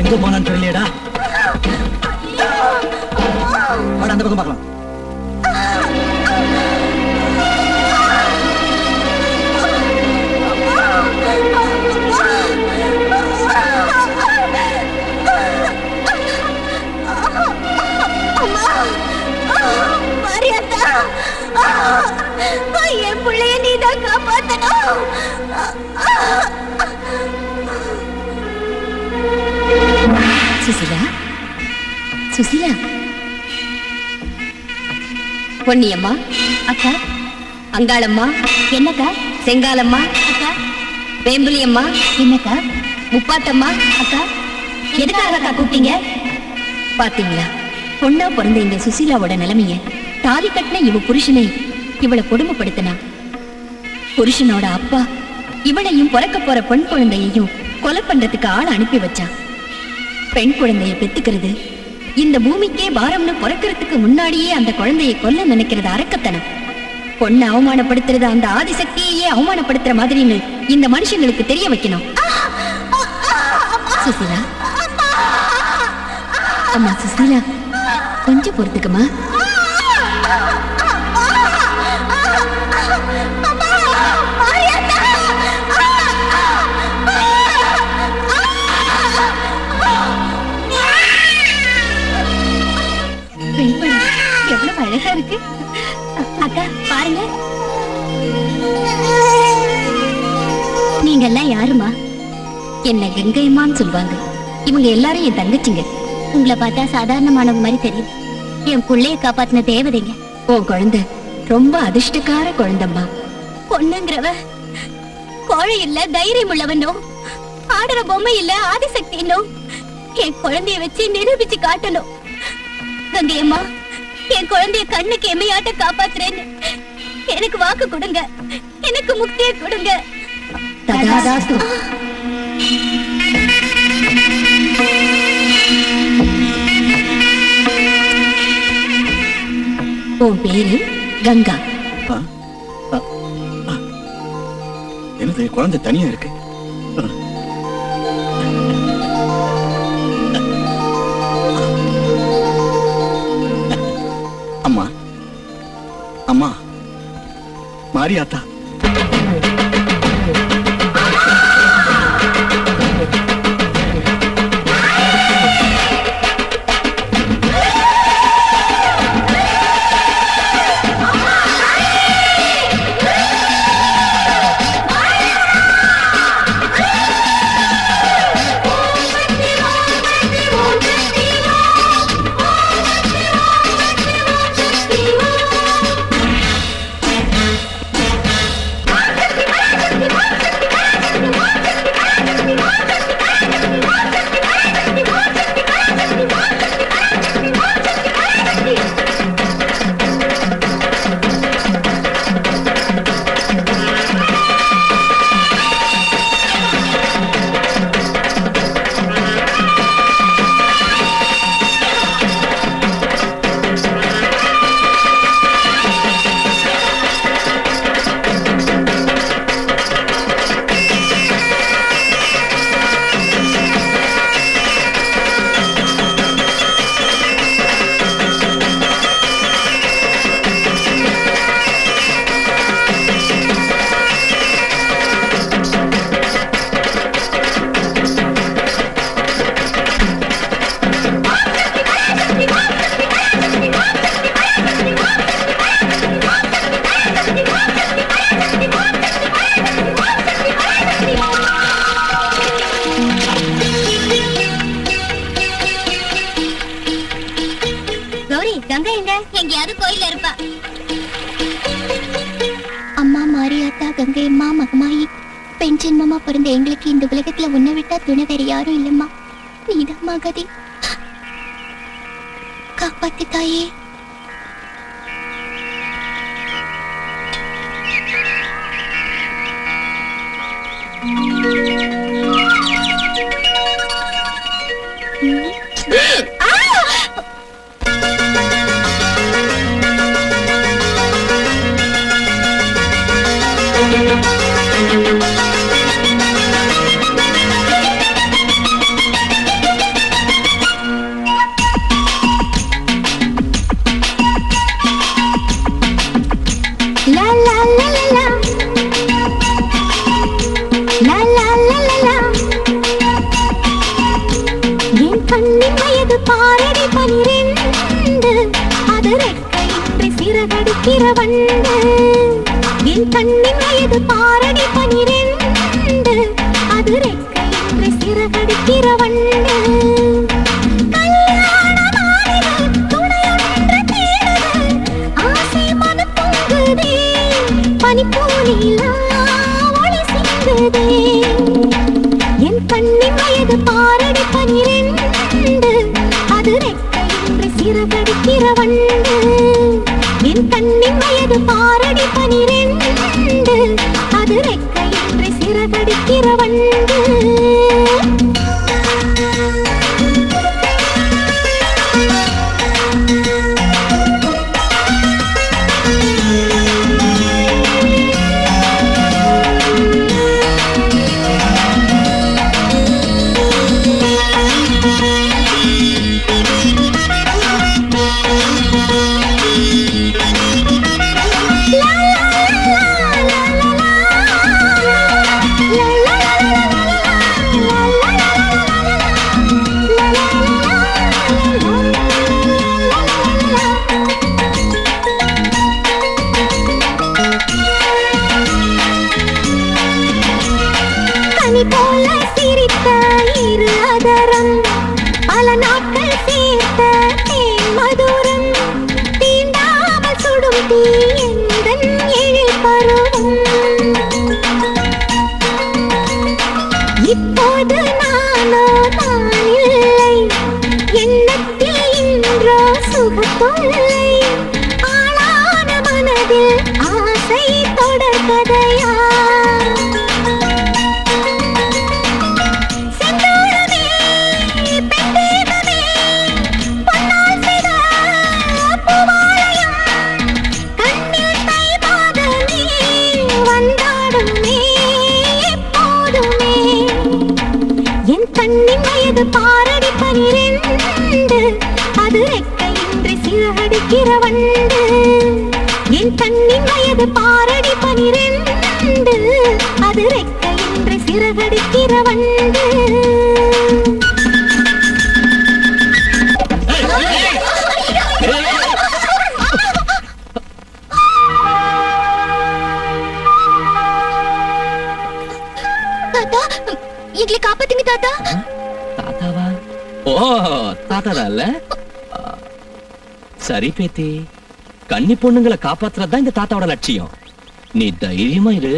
எங்க போனான்னு தெரியலையடா வாடா அந்த பக்கம் பார்க்கலாம் மாரியாத்தா என் பிள்ளைய நீதான் காப்பாத்தணும் சுசிலா சுசிலா பொன்னியம்மா அக்கா அங்காளம்மா என்னக்கா செங்காலம்மா அக்கா வேம்புலியம்மா என்னக்கா முப்பாத்தம்மா அக்கா எதுக்காக அக்கா கூப்பிட்டீங்க பாத்தீங்களா பொண்ணா பிறந்த இந்த சுசீலாவோட நிலைமைய தாலி கட்டின இவ புருஷனை இவளை கொடுமைப்படுத்தினா புருஷனோட அப்பா இவளையும் பிறக்க போற பெண் குழந்தையையும் கொலை பண்றதுக்கு ஆள் அனுப்பி வச்சான் பெண் குழந்தைய பெத்துக்கிறது இந்த பூமிக்கே பாரம்னு பிறக்கிறதுக்கு முன்னாடியே அந்த குழந்தையை கொல்ல நினைக்கிறது அரக்கத்தனம் பொண்ணை அவமானப்படுத்துறது அந்த ஆதிசக்தியையே அவமானப்படுத்துற மாதிரின்னு இந்த மனுஷங்களுக்கு தெரிய வைக்கணும் சுசீலா அம்மா சுசீலா கொஞ்சம் பொறுத்துக்குமா பெண் குழந்தை எவ்வளவு அழகா இருக்கு அக்கா பாருங்க நீங்க எல்லாம் யாருமா என்ன கங்கையம்மான்னு சொல்லுவாங்க இவங்க எல்லாரும் என் தங்கச்சிங்க உங்களை பார்த்தா சாதாரணமானவங்க மாதிரி தெரியும் என் புள்ளைய காப்பாத்தின தேவதைங்க உன் குழந்தை ரொம்ப அதிர்ஷ்டக்கார குழந்தைம்மா பொண்ணுங்கிறவ கோழை இல்ல தைரியம் உள்ளவனோ ஆடுற பொம்மை இல்ல ஆதிசக்தினோ என் குழந்தைய வச்சு நிரூபிச்சு காட்டணும் கங்கையம்மா என் குழந்தைய கண்ணுக்கு எம்மையாட்ட காப்பாத்துறேன்னு எனக்கு வாக்கு கொடுங்க எனக்கு முக்தியை கொடுங்க ததாஸ்து. உன் பேரு கங்கா ஆ? ஆ, ஆ. என்னது குழந்தை தனியா இருக்கு அம்மா அம்மா மாரியாத்தா கௌரி கங்கை எங்க எங்கேயாவது கோயில்ல இருப்பா அம்மா மாரியாத்தா கங்கை அம்மா மகமாயி பெண் ஜென்மமா பிறந்த எங்களுக்கு இந்த உலகத்துல உன்னை விட்டா துணை வேற யாரும் இல்லம்மா நீதான் மகதி காப்பாத்து தாயே சிறகடிக்கிற வண்டு என் கண்ணின் வயது பாரடி பனிரெண்டு அது ரெக்கை என்று சிறகடிக்கிற வண்டு கல்யாண மாலைகள் துணையொன்று தேடுது. ஆசை மனம் பொங்குதே. பனிப்போலிலா ஒளி சிந்துதே. என் கண்ணின் வயது பாரடி பனிரெண்டு அது ரெக்கை என்று சிறகடிக்கிற வண்டு என் கண்ணின் வயது பாரடி பனிரெண்டு அது ரெக்கை என்று சிறகடிக்கிற வண்டு கனி போல சிரித்த இரு அதரம் பல நாட்கள் சேர்த்த தேன் மதுரம் தீண்டாமல் சுடும் தீ எந்தன் எழில் பருவம் இப்போது நானோ நான் இல்லை எண்ணத்தில் இன்றோ சுகத்தொல்லை ஆளான மனதில் ஆசை தொடர்கதையா செந்தூரமே, பெண்டேகமே, பொன்னால் செய்த பூவாலயம், கண்ணில் தை மாதமே, வந்தாடுமே எப்போதுமே. என் கண்ணின் வயது பாரடி பனிரெண்டு அது ரெக்கையின்றி சிறகடிக்கிற வண்டு என் கண்ணின் வயது பாரடி பனிரெண்டு அது ரெக்கையின்றி சிறகடிக்கிற வண்டு தாத்தா எங்களை காப்பாத்துங்க தாத்தா தாத்தாவா ஓ தாத்தா இல்ல சரி பேத்தி கன்னி பொண்ணுங்களை காப்பாத்துறது தான் இந்த தாத்தாவோட லட்சியம் நீ தைரியமா இரு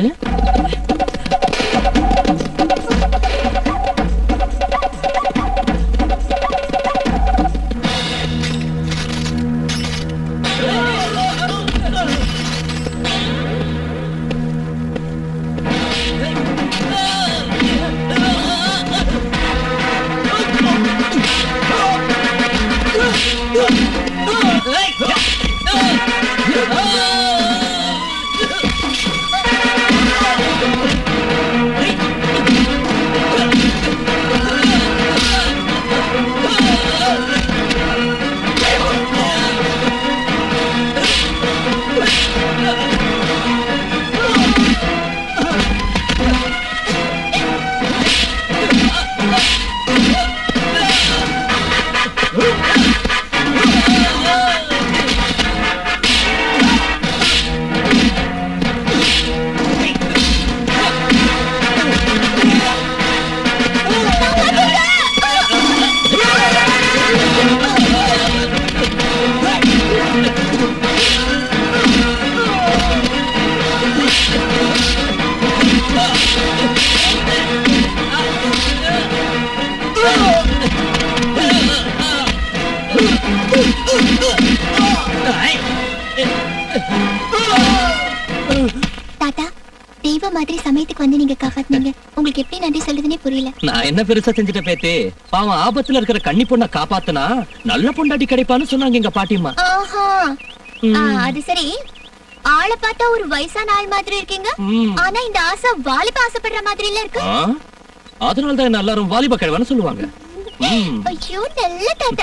தாத்தா தெய்வ மாதிரி சமயத்துக்கு வந்து நீங்க காப்பாத்துனீங்க உங்களுக்கு எப்படி நன்றி சொல்றதுனே புரியல நான் என்ன பெருசா செஞ்சுட்ட பேத்தி பாவம் ஆபத்துல இருக்கிற கன்னி பொண்ண காப்பாத்துனா நல்ல பொண்டாட்டி கிடைப்பான்னு சொன்னாங்க எங்க பாட்டியம்மா ஆஹா ஆ, அது சரி ஆளை பார்த்தா ஒரு வயசான ஆள் மாதிரி இருக்கீங்க ம். ஆனா இந்த ஆசை வாலிப ஆசைப்படுற மாதிரி இல்ல இருக்கு ஆ? அதனாலதான் என்ன எல்லாரும் வாலிப கிழவன்னு சொல்லுவாங்க ம். ஐயோ நல்ல தாத்தா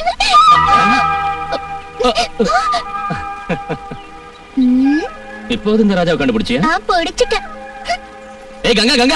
ம், இப்போது இந்த ராஜாவை கண்டுபிடிச்சியா நான் பிடிச்சிட்டேன் ஏய் கங்கா கங்கா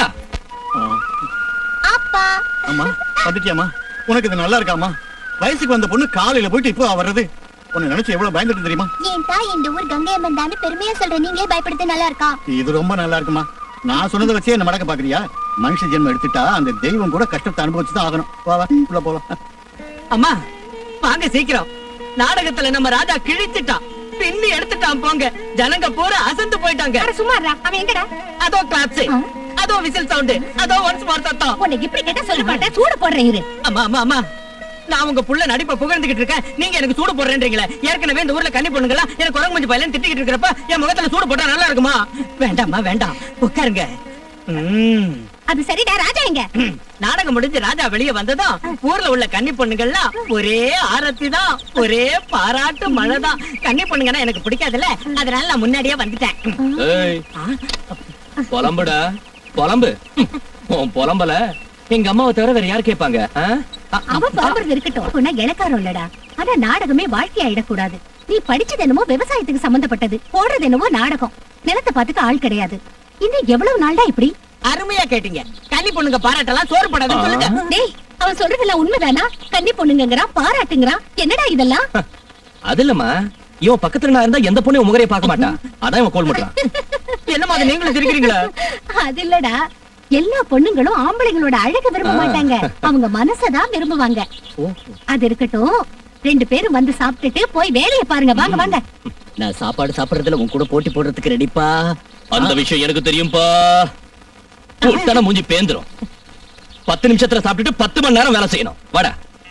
அப்பா அம்மா வந்துட்டியாம்மா உனக்கு இது நல்லா இருக்காமா வயசுக்கு வந்த பொண்ணு காலையில போயிட்டு இப்போ வர்றது உன்னை நினைச்சு எவ்வளவு பயந்துட்டு தெரியுமா என் தாய் இந்த ஊர் கங்கை அம்மன் தான் பெருமையா சொல்ற நீங்களே பயப்படுறது நல்லா இருக்கா இது ரொம்ப நல்லா இருக்குமா நான் சொன்னதை வச்சே என்ன மடக்க பாக்குறியா மனுஷ ஜென்மம் எடுத்துட்டா அந்த தெய்வம் கூட கஷ்டத்தை அனுபவிச்சுதான் ஆகணும் வா வா உள்ள போலாம் அம்மா வாங்க சீக்கிரம் நாடகத்துல நம்ம ராஜா கிழிச்சிட்டான் பின்னி எடுத்துட்டான் போங்க ஜனங்க பூரா அசந்து போயிட்டாங்க சும்மா அவன் எங்கடா அதோ கிளாப்ஸ் அதோ விசில் சவுண்ட் அதோ ஒன்ஸ் மோர் சத்தம் உன்னை இப்படி கேட்டா சொல்ல மாட்டேன் சூடு போடுறேன் இரு அம்மா அம்மா அம்மா நான் உங்க புள்ள நடிப்பை புகழ்ந்துகிட்டு இருக்கேன் நீங்க எனக்கு சூடு போடுறேன்றீங்களே ஏற்கனவே இந்த ஊர்ல கண்ணி பொண்ணுங்களா எனக்கு குரங்கு மஞ்சள் பையன் திட்டிக்கிட்டு இருக்கிறப்ப என் முகத்துல சூடு போட்டா நல்லா இருக்குமா வேண்டாம்மா வேண்டாம் உட்காருங்க ம். அது சரிடா ராஜா எங்க ம். நாடகம் முடிஞ்சு ராஜா வெளிய வந்ததும் ஊர்ல உள்ள கன்னி பொண்ணுங்கள்லாம் ஒரே ஆரத்தி தான் ஒரே பாராட்டு மழை தான் கன்னி பொண்ணுங்கன்னா எனக்கு பிடிக்காதுல்ல அதனால நான் முன்னாடியே வந்துட்டேன் ஏய் புலம்புடா புலம்பு உன் புலம்பல எங்க அம்மாவை தவிர வேற யார் கேட்பாங்க ஆ? அ- அவ பாக்குறது இருக்கட்டும் உன்ன இலக்காரம் இல்லடா ஆனா நாடகமே வாழ்க்கை ஆயிடக்கூடாது நீ படிச்சது என்னமோ விவசாயத்துக்கு சம்பந்தப்பட்டது போடுறது என்னமோ நாடகம் நிலத்தை பார்த்துக்க ஆள் கிடையாது இன்னும் எவ்வளவு நாள்டா இப்படி அருமையா கேட்டீங்க கன்னி பொண்ணுங்க பாராட்டெல்லாம் சோறு படாதுன்னு சொல்லுங்க டேய் அவன் சொல்றதெல்லாம் உண்மைதானா கன்னி பொண்ணுங்கிறான் பாராட்டுங்கிறான் என்னடா இதெல்லாம் அது இல்லம்மா இவன் பக்கத்துல நான் இருந்தா எந்த பொண்ணையும் முகரையை பார்க்க மாட்டான் அதான் இவன் கோல் முட்டுறான் என்னமா அது நீங்களும் சிரிக்கிறீங்களா அது இல்லடா எல்லா பொண்ணுங்களும் ஆம்பளைங்களோட அழக விரும்ப மாட்டாங்க அவங்க மனசதான் விரும்புவாங்க அது இருக்கட்டும் ரெண்டு பேரும் வந்து சாப்பிட்டுட்டு போய் வேலையை பாருங்க வாங்க வாங்க நான் சாப்பாடு சாப்பிடுறதுல உன் கூட போட்டி போடுறதுக்கு ரெடிப்பா அந்த விஷயம் எனக்கு தெரியும்பா உடனே மூஞ்சி பேந்துரும் பத்து நிமிஷத்துல சாப்பிட்டுட்டு பத்து மணி நேரம் வேலை செய்யணும் வாடா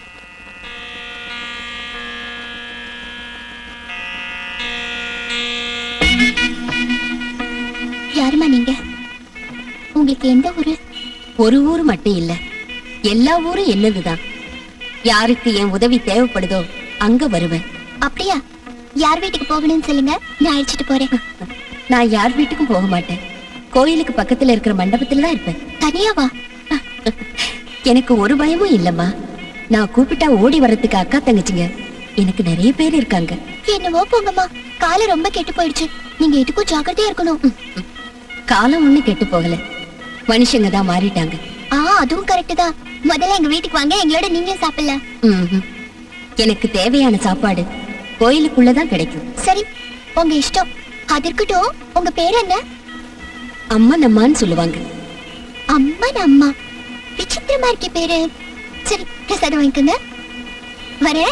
யாருமா நீங்க உங்களுக்கு எந்த ஊரு ஒரு ஊர் மட்டும் இல்ல எல்லா ஊரும் என்னதுதான் யாருக்கு என் உதவி தேவைப்படுதோ அங்க வருவேன் அப்படியா யார் வீட்டுக்கு போகணும்னு சொல்லுங்க நான் அழைச்சிட்டு போறேன் நான் யார் வீட்டுக்கும் போக மாட்டேன் கோயிலுக்கு பக்கத்துல இருக்கிற மண்டபத்துல தான் இருப்பேன் தனியாவா எனக்கு ஒரு பயமும் இல்லம்மா நான் கூப்பிட்டா ஓடி வர்றதுக்கு அக்கா தங்கச்சிங்க எனக்கு நிறைய பேர் இருக்காங்க என்னவோ போங்கம்மா காலம் ரொம்ப கெட்டு போயிடுச்சு நீங்க இதுக்கும் ஜாக்கிரதையா இருக்கணும் காலம் ஒண்ணு கெட்டு போகல மனுஷங்க தான் மாறிட்டாங்க ஆ அதுவும் கரெக்ட் தான் முதல்ல எங்க வீட்டுக்கு வாங்க எங்களோட நீங்களும் சாப்பிடலாம் ம்ஹும். எனக்கு தேவையான சாப்பாடு கோயிலுக்குள்ளதான் கிடைக்கும் சரி உங்க இஷ்டம் அது இருக்கட்டும் உங்க பேர் என்ன அம்மன் அம்மான்னு சொல்லுவாங்க அம்மன் அம்மா விசித்திரமா இருக்கே பேரு சரி பிரசாதம் வாங்கிக்கோங்க வரேன்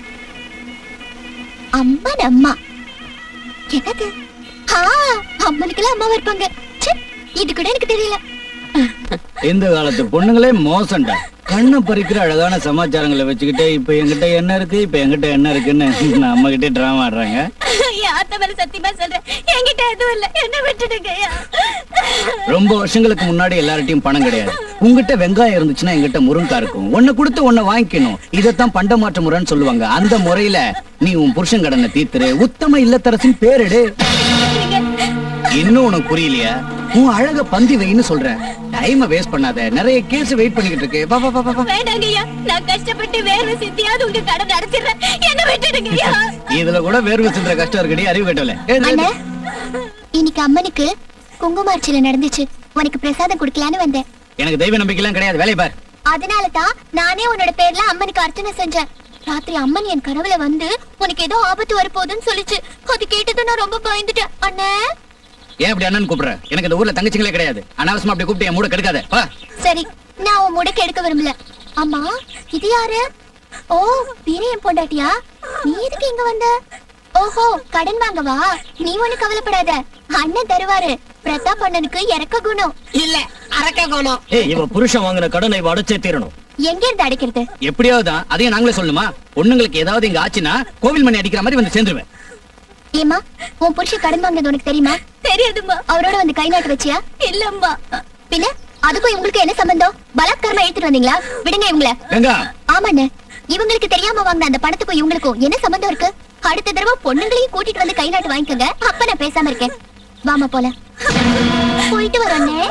அம்மன் அம்மா என்னது ஆ அம்மனுக்கெல்லாம் அம்மாவா இருப்பாங்க ச்சே, இது கூட எனக்கு தெரியல இந்த காலத்து பொண்ணுங்களே மோசம்டா கண்ணை பறிக்கிற அழகான சமாச்சாரங்களை வச்சுக்கிட்டு இப்ப என்கிட்ட என்ன இருக்கு இப்ப என்கிட்ட என்ன இருக்குன்னு நம்ம கிட்டே டிராமா ஆடுறாங்க யாத்த மேல சத்தியமா சொல்றேன் என்கிட்ட எதுவும் இல்ல என்ன விட்டுடுங்க ரொம்ப வருஷங்களுக்கு முன்னாடி எல்லார்ட்டையும் பணம் கிடையாது உங்ககிட்ட வெங்காயம் இருந்துச்சுன்னா எங்கிட்ட முருங்கா இருக்கும் ஒன்ன கொடுத்து ஒன்ன வாங்கிக்கணும் இதத்தான் பண்ட மாற்ற முறைன்னு சொல்லுவாங்க அந்த முறையில நீ உன் புருஷன் கடனை தீத்துரு உத்தம இல்லத்தரசின் பேரெடு இன்னும் உனக்கு புரியலையா உன் அழக பந்தி வைன்னு சொல்றேன் டைம வேஸ்ட் பண்ணாத நிறைய கேஸ் வெயிட் பண்ணிக்கிட்டு இருக்கு வா வா வா வா, வா வேண்டாங்கய்யா நான் கஷ்டப்பட்டு வேர்வை சித்தியாவது உங்க கடன் அடைச்சிடுறேன் என்ன விட்டுடுங்கய்யா இதுல கூட வேர்வை சிந்துற கஷ்டம் இருக்குடி அறிவு கட்டல அண்ணா இன்னைக்கு அம்மனுக்கு குங்குமார்ச்சனை நடந்துச்சு உனக்கு பிரசாதம் கொடுக்கலான்னு வந்தேன் எனக்கு தெய்வ நம்பிக்கைலாம் கிடையாது வேலையை பார் அதனால தான் நானே உன்னோட பேர்ல அம்மனுக்கு அர்ச்சனை செஞ்சேன் ராத்திரி அம்மன் என் கனவுல வந்து உனக்கு ஏதோ ஆபத்து வரப்போகுதுன்னு சொல்லிச்சு அது கேட்டது நான் ரொம்ப பயந்துட்டேன் அண்ணே ஏன் இப்படி அண்ணன் கூப்பிடுற எனக்கு இந்த ஊர்ல தங்கச்சிங்களே கிடையாது அனாவசியமா அப்படி கூப்பிட்டு என் மூட கெடுக்காத வா சரி நான் உன் முடக்க எடுக்க விரும்பல அம்மா இது யாரு ஓ வீரையன் பொண்டாட்டியா நீ எதுக்கு இங்க வந்த ஓஹோ கடன் வாங்கவா நீ ஒண்ணு கவலைப்படாத அண்ணன் தருவாரு பிரதாப் அண்ணனுக்கு இறக்க குணம் இல்ல அரக்க கோணம் ஏய் இவ புருஷன் வாங்கின கடனை இவ அடைச்சே தீரணும் எங்க இருந்து அடைக்கிறது எப்படியாவது தான் அதையும் நாங்களே சொல்லணுமா பொண்ணுங்களுக்கு ஏதாவது இங்க ஆச்சுன்னா கோவில் மணி அடிக்கிற மாதிரி வந்து சேர்ந்துருவேன் ஏமா உன் புருஷன் கடன் வாங்கினது உனக்கு தெரியுமா தெரியாதும்மா அவரோட வந்து கை நாட்டு வச்சியா இல்லம்மா பின்ன அதுக்கும் இவங்களுக்கு என்ன சம்பந்தம் பலாத்காரமா எடுத்துட்டு வந்தீங்களா விடுங்க இவங்கள கங்கா ஆமாண்ணே இவங்களுக்கு தெரியாம வாங்கின அந்த பணத்துக்கும் இவங்களுக்கும் என்ன சம்பந்தம் இருக்கு அடுத்த தடவை பொண்ணுங்களையும் கூட்டிட்டு வந்து கை நாட்டு வாங்கிக்கோங்க அப்ப நான் பேசாம இருக்கேன் வாமா போல போயிட்டு வரண்ணே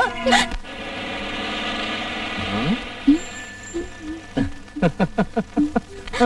ஆ,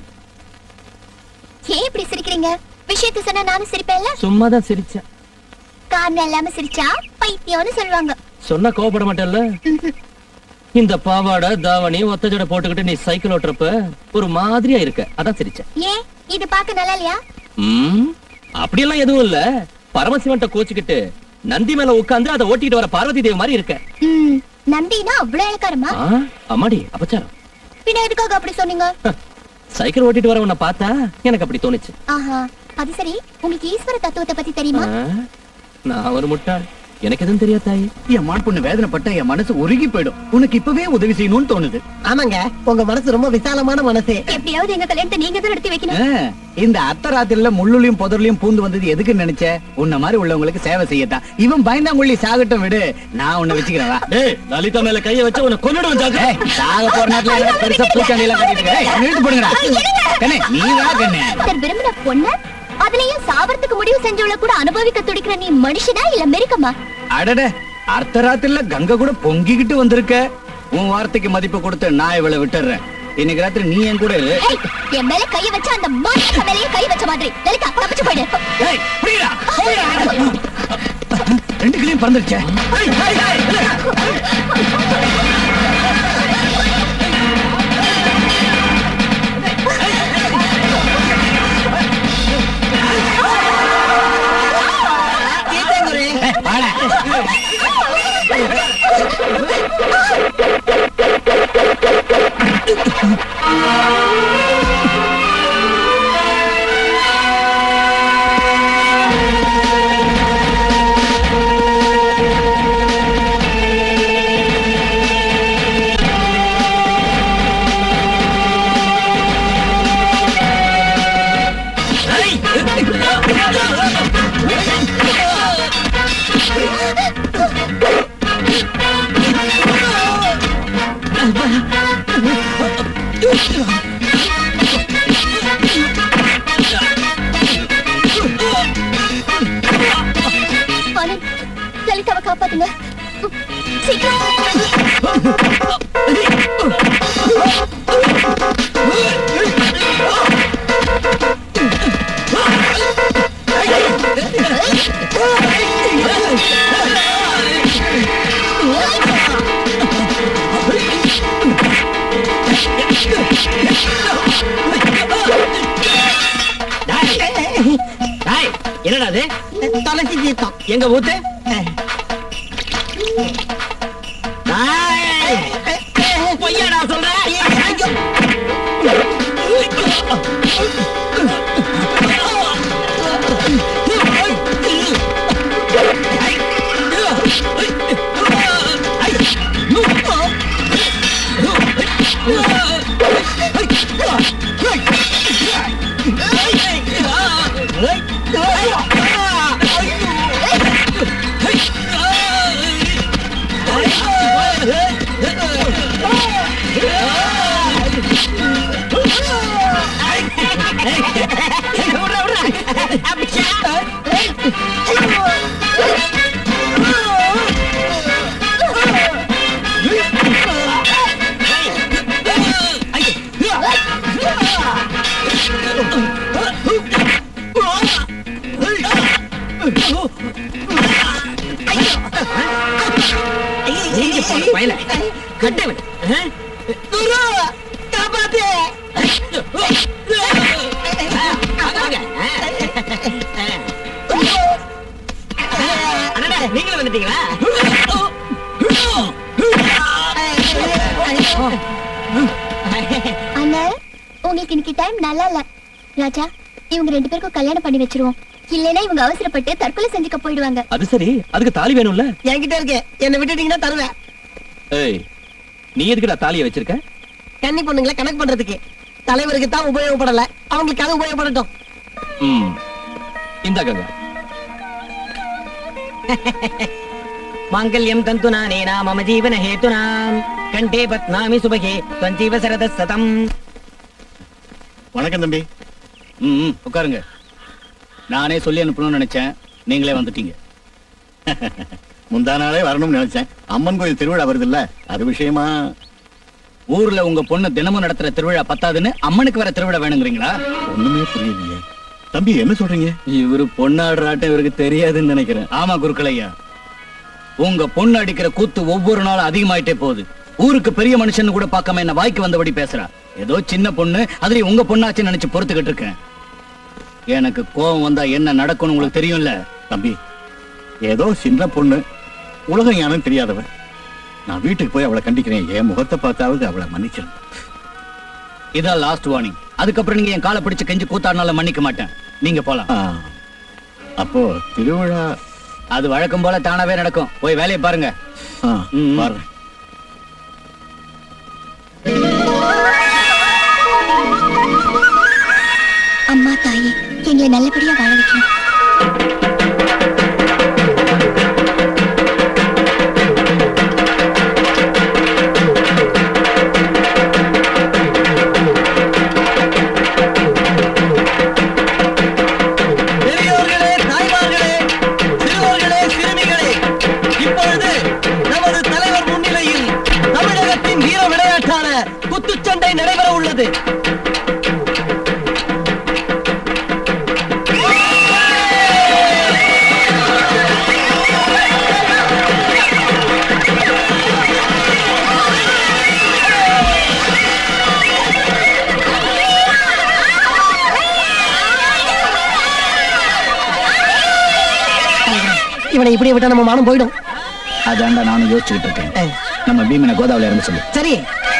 ஏன் இப்படி சிரிக்கிறீங்க விஷயத்த சொன்னா நானும் சிரிப்பேன்ல சும்மாதான் சிரிச்சேன் காரணம் இல்லாம சிரிச்சா பைத்தியம்னு சொல்லுவாங்க சொன்னா கோவப்பட மாட்டேல்ல இந்த பாவாடை தாவணி ஒத்த ஜடை போட்டுக்கிட்டு நீ சைக்கிள் ஓட்டுறப்ப ஒரு மாதிரியா இருக்க அதான் சிரிச்சேன் ஏன் இது பார்க்க நல்லா இல்லையா ம், அப்படியெல்லாம் எதுவும் இல்ல பரமசிவன்ட்ட கோச்சுக்கிட்டு நந்தி மேல உட்கார்ந்து அதை ஓட்டிட்டு வர பார்வதி தேவி மாதிரி இருக்க ம் நந்தினா அவ்வளவு இழக்காரமா ஆ, அம்மாடி அபச்சாரம் பின்ன எதுக்காக அப்படி சொன்னீங்க சைக்கிள் ஓட்டிட்டு வர உன்னை பார்த்தா எனக்கு அப்படி தோணுச்சு ஆஹா அது சரி உங்களுக்கு ஈஸ்வர தத்துவத்தை பத்தி தெரியுமா ஆ, நான் ஒரு முட்டாள் எனக்கு எதுவும் தெரியாது தாயி என் மான் பொண்ணு வேதனைப்பட்ட என் மனசு உருகி போயிடும் உனக்கு இப்பவே உதவி செய்யணும்னு தோணுது ஆமாங்க உங்க மனசு ரொம்ப விசாலமான மனசு எப்படியாவது எங்க கல்யாணத்தை நீங்க தான் நடத்தி வைக்கணும் ஆ, இந்த அத்தராத்திரில முள்ளுலையும் புதர்லையும் பூந்து வந்தது எதுக்கு நினைச்ச உன்ன மாதிரி உள்ளவங்களுக்கு சேவை செய்யத்தான் இவன் பயந்தாங்குள்ளி சாகட்டும் விடு நான் உன்னை வச்சுக்கிறேன் வா. டேய் லலிதா மேல கைய வச்சு உன்னை கொன்னுடுவேன் ஜாக்கிரதை. ஏய், சாக போற நேரத்துல எல்லாம் பெருசா பூச்சாண்டி எல்லாம் கட்டிட்டு இருக்க. ஏய், நிறுத்து போடுங்கடா கண்ணே நீ வா கண்ணே ஒருத்தர் விரும்பின பொண்ண அதுலயும் சாவறதுக்கு முடிவு செஞ்சவள கூட அனுபவிக்க துடிக்கிற நீ மனுஷனா இல்ல மிருகமா அடட அர்த்தராத்திரில கங்கை கூட பொங்கிக்கிட்டு வந்திருக்க உன் வார்த்தைக்கு மதிப்பு கொடுத்து நான் இவளை விட்டுறேன் இன்னைக்கு ராத்திரி நீ என் கூட இரு ஏய், என் மேல கை வச்ச அந்த மனுஷ மேலயே கை வச்ச மாதிரி லலிதா தப்பிச்சு போயிடு ஏய், புடிடா, புடிடா. ரெண்டு கிளியும் பறந்துருச்சே ஏய், வாடா. ஆனந்த் லலிதாவை காப்பாத்துங்க சீக்கிரம் டேய், என்னடா அது தொலைச்சி தீர்த்தம் எங்க ஊத்து டேய், பொய்யாடா சொல்ற நீங்க போன பயல கட்டவன் குரு காப்பாத்து நீங்களும் வந்துட்டீங்களா அண்ணா உங்களுக்கு இன்னைக்கு டைம் நல்லா இல்ல ராஜா இவங்க ரெண்டு பேருக்கும் கல்யாணம் பண்ணி வச்சிருவோம் இல்லைன்னா இவங்க அவசரப்பட்டு தற்கொலை செஞ்சுக்க போயிடுவாங்க அது சரி அதுக்கு தாலி வேணும்ல என்கிட்ட இருக்கு என்ன விட்டுட்டீங்கன்னா தருவேன் ஏய் நீ எதுக்குடா தாலியை வச்சிருக்க கன்னி பொண்ணுங்களை கணக்கு பண்றதுக்கு தலைவருக்கு தான் உபயோகப்படல அவங்களுக்கு அது உபயோகப்படட்டும் ம் இந்தா கங்கா மாங்கல்யம் தந்துனா நேனா மம ஜீவன ஹேத்துனாம் கண்டே பத்னாமி சுபகே தஞ்சீவ சரத சதம் வணக்கம் தம்பி ம், ம், உட்காருங்க நானே சொல்லி அனுப்பணும்னு நினைச்சேன் நீங்களே வந்துட்டீங்க முந்தா நாளே வரணும்னு நினைச்சேன் அம்மன் கோயில் திருவிழா வருது இல்ல அது விஷயமா ஊர்ல உங்க பொண்ணு தினமும் நடத்துற திருவிழா பத்தாதுன்னு அம்மனுக்கு வர திருவிழா வேணுங்கிறீங்களா ஒண்ணுமே புரியலையே தம்பி என்ன சொல்றீங்க இவரு பொண்ணாடுறாட்டம் இவருக்கு தெரியாதுன்னு நினைக்கிறேன் ஆமா குருக்களையா உங்க பொண்ணு அடிக்கிற கூத்து ஒவ்வொரு நாளும் அதிகமாயிட்டே போகுது ஊருக்கு பெரிய மனுஷன் கூட பார்க்காம என்ன வாய்க்கு வந்தபடி பேசுறா ஏதோ சின்ன பொண்ணு அதுலயும் உங்க பொண்ணாச்சுன்னு நினைச்சு பொறுத்துக்கிட்டு இருக்கேன் எனக்கு கோபம் வந்தா என்ன நடக்கும்னு உங்களுக்கு தெரியும்ல தம்பி ஏதோ சின்ன பொண்ணு உலகம் யாரும் தெரியாதவ நான் வீட்டுக்கு போய் அவளை கண்டிக்கிறேன் என் முகத்தை பார்த்தாவது அவளை மன்னிச்சிரு இதான் லாஸ்ட் வார்னிங் அதுக்கப்புறம் நீங்க என் காலை பிடிச்சு கெஞ்சி கூத்தாடினால மன்னிக்க மாட்டேன் நீங்க போலாம் ஆ, அப்போ திருவிழா அது வழக்கம் போல தானாவே நடக்கும் போய் வேலையை பாருங்க ஆ, ம். பாரு அம்மா தாயே எங்களை நல்லபடியா வாழ வைக்கணும் பெரியோர்களே தாய்மார்களே சிறுவர்களே சிறுமிகளே இப்பொழுது நமது தலைவர் முன்னிலையில் தமிழகத்தின் வீர விளையாட்டான குத்துச்சண்டை நடைபெற உள்ளது இவனை இப்படியே விட்டா நம்ம மானம் போயிடும் அதாண்டா நானும் யோசிச்சுக்கிட்டு இருக்கேன் நம்ம பீமனை கோதாவில இறங்க சொல்லு சரி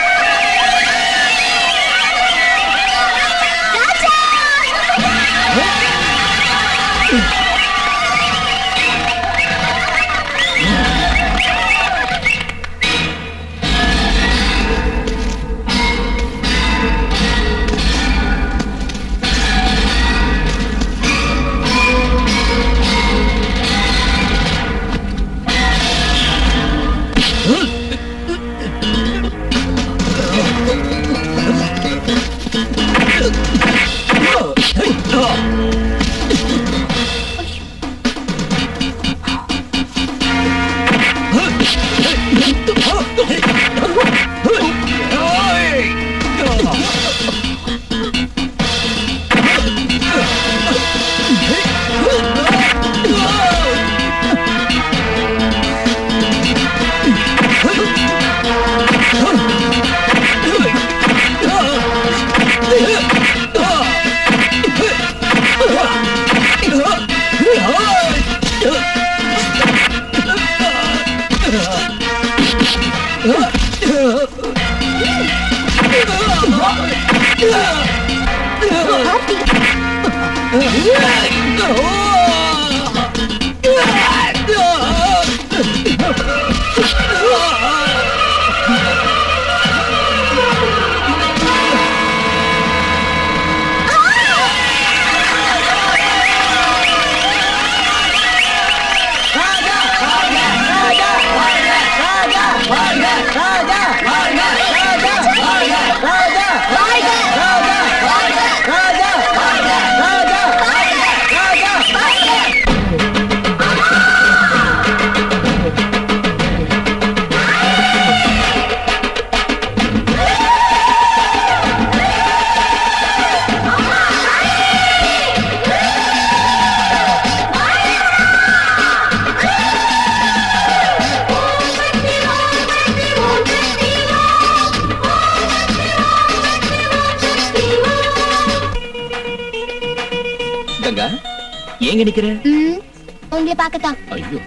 கங்கா ஏங்க நிக்கிற ம், உங்களை பார்க்கத்தான் ஐயோ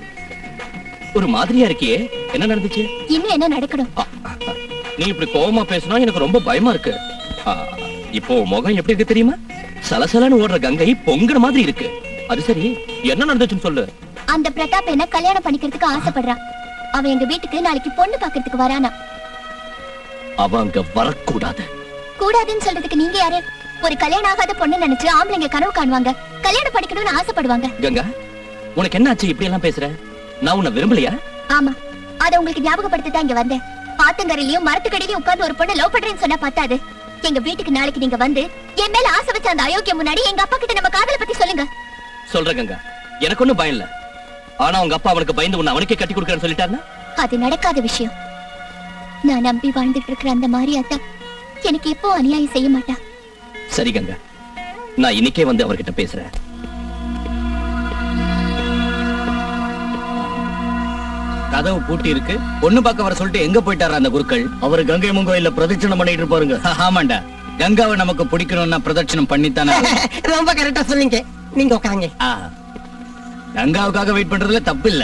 ஒரு மாதிரியா இருக்கியே என்ன நடந்துச்சு இன்னும் என்ன நடக்கணும் ஆ, நீ இப்படி கோவமா பேசினா எனக்கு ரொம்ப பயமா இருக்கு ஆ, இப்போ உன் முகம் எப்படி இருக்கு தெரியுமா சலசலன்னு ஓடுற கங்கை பொங்குற மாதிரி இருக்கு அது சரி என்ன நடந்துச்சுன்னு சொல்லு அந்த பிரதாப் என்ன கல்யாணம் பண்ணிக்கிறதுக்கு ஆசைப்படுறான் அவன் எங்க வீட்டுக்கு நாளைக்கு பொண்ணு பாக்குறதுக்கு வரானா அவ அங்க வரக்கூடாது கூடாதுன்னு சொல்றதுக்கு நீங்க யாரு ஒரு கல்யாணம் ஆகாத பொண்ணு நினைச்சு ஆம்பளைங்க கனவு காணுவாங்க கல்யாணம் படிக்கணும்னு ஆசைப்படுவாங்க கங்கா உனக்கு என்ன ஆச்சு இப்படி எல்லாம் பேசுற நான் உன்னை விரும்பலையா ஆமா அத உங்களுக்கு ஞாபகப்படுத்தி தான் இங்க வந்தேன் ஆத்தங்கரையிலயும் மரத்துக்கடியிலயும் உட்கார்ந்து ஒரு பொண்ணு லவ் பண்றேன்னு சொன்னா பத்தாது எங்க வீட்டுக்கு நாளைக்கு நீங்க வந்து என் மேல ஆசை வச்ச அந்த அயோக்கியம் முன்னாடி எங்க அப்பா கிட்ட நம்ம காதலை பத்தி சொல்லுங்க சொல்ற கங்கா எனக்கு ஒண்ணும் பயம் இல்ல ஆனா உங்க அப்பா அவனுக்கு பயந்து உன்னை அவனுக்கே கட்டி கொடுக்கறேன்னு சொல்லிட்டாருன்னா அது நடக்காத விஷயம் நான் நம்பி வாழ்ந்துட்டு இருக்கிற அந்த மாரியாத்தா எனக்கு எப்போ அநியாயம் செய்ய மாட்டா சரி கங்கா நான் இன்னைக்கே வந்து அவர்கிட்ட பேசுறேன் கதவு பூட்டி இருக்கு பொண்ணு பார்க்க வர சொல்லிட்டு எங்க போயிட்டாரா அந்த குருக்கள் அவர் கங்கை முங்கோயில பிரதட்சணம் பண்ணிட்டு இருப்பாருங்க ஆமாண்டா கங்காவை நமக்கு பிடிக்கணும்னா பிரதட்சணம் பண்ணித்தானே ஆகணும். ரொம்ப கரெக்டா சொன்னீங்க நீங்க உட்காருங்க ஆ. கங்காவுக்காக வெயிட் பண்றதுல தப்பு இல்ல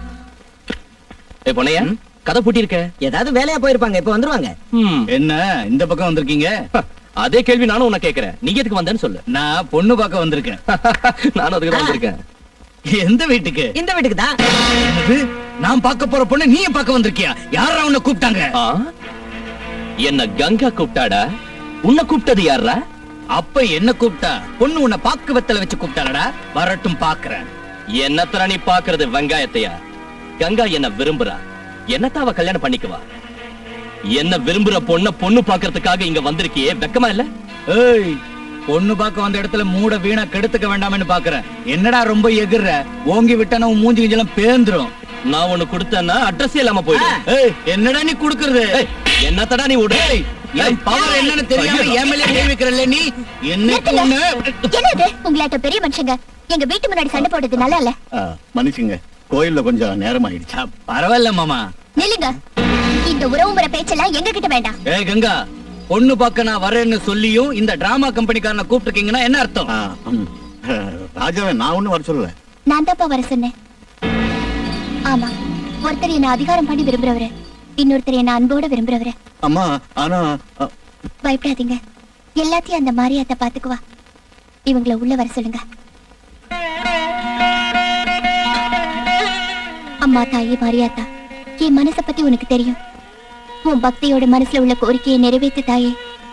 ஏ பொண்ணையா கதை பூட்டி இருக்க ஏதாவது வேலையா போயிருப்பாங்க இப்ப வந்துருவாங்க ம். என்ன இந்த பக்கம் வந்திருக்கீங்க ஹ, அதே கேள்வி நானும் உன்னை கேக்குறேன் நீ எதுக்கு வந்தேன்னு சொல்லு நான் பொண்ணு பார்க்க வந்திருக்கேன் நானும் அதுக்கு தான் வந்திருக்கேன் எந்த வீட்டுக்கு இந்த வீட்டுக்கு தான் என்னது? நான் பார்க்க போற பொண்ணு நீ பார்க்க வந்திருக்கியா யாரா உன்னை கூப்பிட்டாங்க ஆ? என்ன கங்கா கூப்பிட்டாடா உன்னை கூப்பிட்டது யாரா அப்ப என்ன கூப்பிட்டா பொண்ணு உன்னை பாக்கு வெத்தல வச்சு கூப்பிட்டாளடா வரட்டும் பாக்குறேன் என்னத்தர நீ பாக்குறது வெங்காயத்தையா கங்கா என்ன விரும்புறா என்னத்த அவ கல்யாணம் பண்ணிக்குவா என்ன விரும்புற பொண்ண பொண்ணு பாக்குறதுக்காக இங்க வந்திருக்கியே வெக்கமா இல்ல ஏய் பொண்ணு பார்க்க வந்த இடத்துல மூட வீணா கெடுத்துக்க வேண்டாம்னு பாக்குறேன் என்னடா ரொம்ப எகிர்ற ஓங்கி விட்டான உன் மூஞ்சி கிஞ்செல்லாம் பேந்துரும் நான் ஒண்ணு கொடுத்தேன்னா அட்ரஸ் இல்லாம போயிடும் ஏய் என்னடா நீ குடுக்கறது ஏய், என்னத்தடா நீ விடு ஏய், என் பவர் என்னன்னு தெரியாம ஐயோ. என் மேலே கை வைக்கிறல்ல நீ என்னைக்கு ஒண்ணு என்னது உங்களாட்ட பெரிய மனுஷங்க எங்க வீட்டு முன்னாடி சண்டை போடுறது நல்லா இல்ல ஆ, மன்னிச்சுங்க கோயில்ல கொஞ்சம் நேரம் ஆயிடுச்சு அ, பரவாயில்ல மாமா நில்லுங்க இந்த உறவு முறை பேச்செல்லாம் எங்க கிட்ட வேண்டாம் ஏய் கங்கா பொண்ணு பார்க்க நான் வரேன்னு சொல்லியும் இந்த டிராமா கம்பெனிக்காரனை கூப்பிட்டுருக்கீங்கன்னா என்ன அர்த்தம் ஆ, ம். ஆ, ராஜாவை நான் ஒண்ணும் வர சொல்லல நான் தான்ப்பா வர சொன்னேன் ஆமா ஒருத்தர் என்ன அதிகாரம் பண்ணி விரும்புறவரு இன்னொருத்தர் என்ன அன்போட விரும்புறவரு அம்மா ஆனா ஆ, பயப்படாதீங்க எல்லாத்தையும் அந்த மாரியாத்த பாத்துக்குவா இவங்கள உள்ள வர சொல்லுங்க அம்மா தாயி மாரியாத்தா என் மனச பத்தி உனக்கு தெரியும் உன் பக்தியோட மனசுல உள்ள கோரிக்கையை நிறைவேத்து தாயே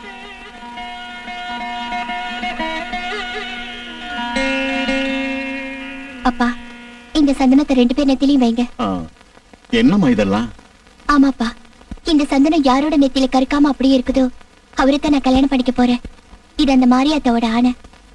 அப்பா இந்த சந்தனத்தை ரெண்டு பேர் நெத்திலையும் வைங்க ஆ, என்னம்மா இதெல்லாம் ஆமாப்பா இந்த சந்தனம் யாரோட நெத்தியில கருக்காம அப்படியே இருக்குதோ அவரை தான் நான் கல்யாணம் பண்ணிக்க போறேன் இது அந்த மாரியாத்தாவோட ஆணை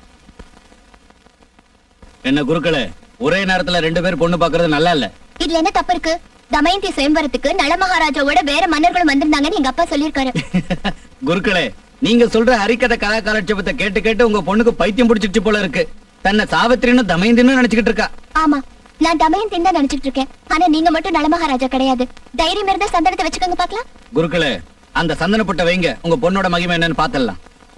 என்ன குருக்களே ஒரே நேரத்துல ரெண்டு பேர் பொண்ணு பாக்குறது நல்லா இல்ல இதுல என்ன தப்பு இருக்கு தமயந்தி சுயம்பரத்துக்கு நல மகாராஜாவோட வேற மன்னர்களும் வந்திருந்தாங்கன்னு எங்க அப்பா சொல்லியிருக்காரு குருக்களே நீங்க சொல்ற ஹரிக்கதை கலா காலட்சேபத்தை கேட்டு கேட்டு உங்க பொண்ணுக்கு பைத்தியம் பிடிச்சிருச்சு போல இருக்கு தன்னை சாவித்திரின்னு தமயந்தின்னு நினைச்சுக்கிட்டு இருக்கா ஆமா நான் தமயந்தின்னு தான் நினைச்சிட்டு இருக்கேன் ஆனா நீங்க மட்டும் நல மகாராஜா கிடையாது தைரியம் இருந்தா சந்தனத்தை வச்சுக்கோங்க பாக்கலாம் குருக்களே அந்த சந்தனப்பட்ட வைங்க உங்க பொண்ணோட மகிமை என்னன்னு பாத்திரலாம்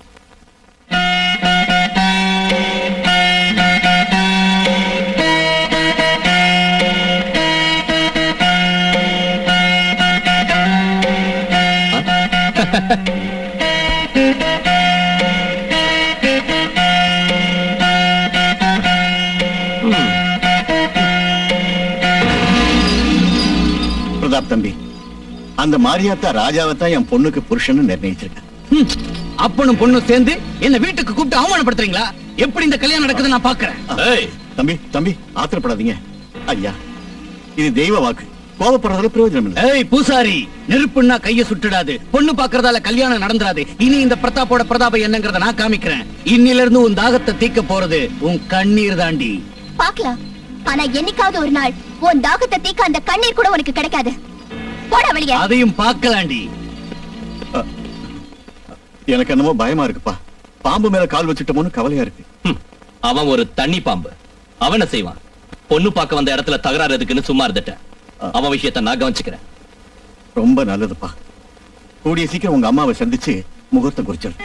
பிரதாப் தம்பி அந்த மாரியாத்தா ராஜாவை தான் என் பொண்ணுக்கு புருஷன்னு நிர்ணயிச்சிருக்கேன் ஹம், அப்பனும் பொண்ணும் சேர்ந்து என்ன வீட்டுக்கு கூப்பிட்டு அவமானப்படுத்துறீங்களா எப்படி இந்த கல்யாணம் நடக்குது நான் பாக்குறேன் ஏய் தம்பி தம்பி ஆத்திரப்படாதீங்க ஐயா இது தெய்வ வாக்கு கோபப்படுறதுல பிரயோஜனம் இல்லை ஏய் பூசாரி நெருப்புன்னா கைய சுட்டுடாது பொண்ணு பாக்குறதால கல்யாணம் நடந்துராது இனி இந்த பிரதாப்போட பிரதாபம் என்னங்கறத நான் காமிக்கிறேன் இன்னில இருந்து உன் தாகத்தை தீக்க போறது உன் கண்ணீர் தாண்டி பாக்கலாம் ஆனா என்னைக்காவது ஒரு நாள் உன் தாகத்தை தீக்க அந்த கண்ணீர் கூட உனக்கு கிடைக்காது போடா வெளியே அதையும் பார்க்கலாண்டி எனக்கு என்னமோ பயமா இருக்குப்பா பாம்பு மேல கால் வச்சுட்டோமோன்னு கவலையா இருக்கு ஹம், அவன் ஒரு தண்ணி பாம்பு அவன் என்ன செய்வான் பொண்ணு பார்க்க வந்த இடத்துல தகராறு இருக்குன்னு சும்மா இருந்துட்டேன் அவன் விஷயத்த நான் கவனிச்சுக்கிறேன் ரொம்ப நல்லதுப்பா கூடிய சீக்கிரம் உங்க அம்மாவை சந்திச்சு முகூர்த்தம் குறிச்சிரு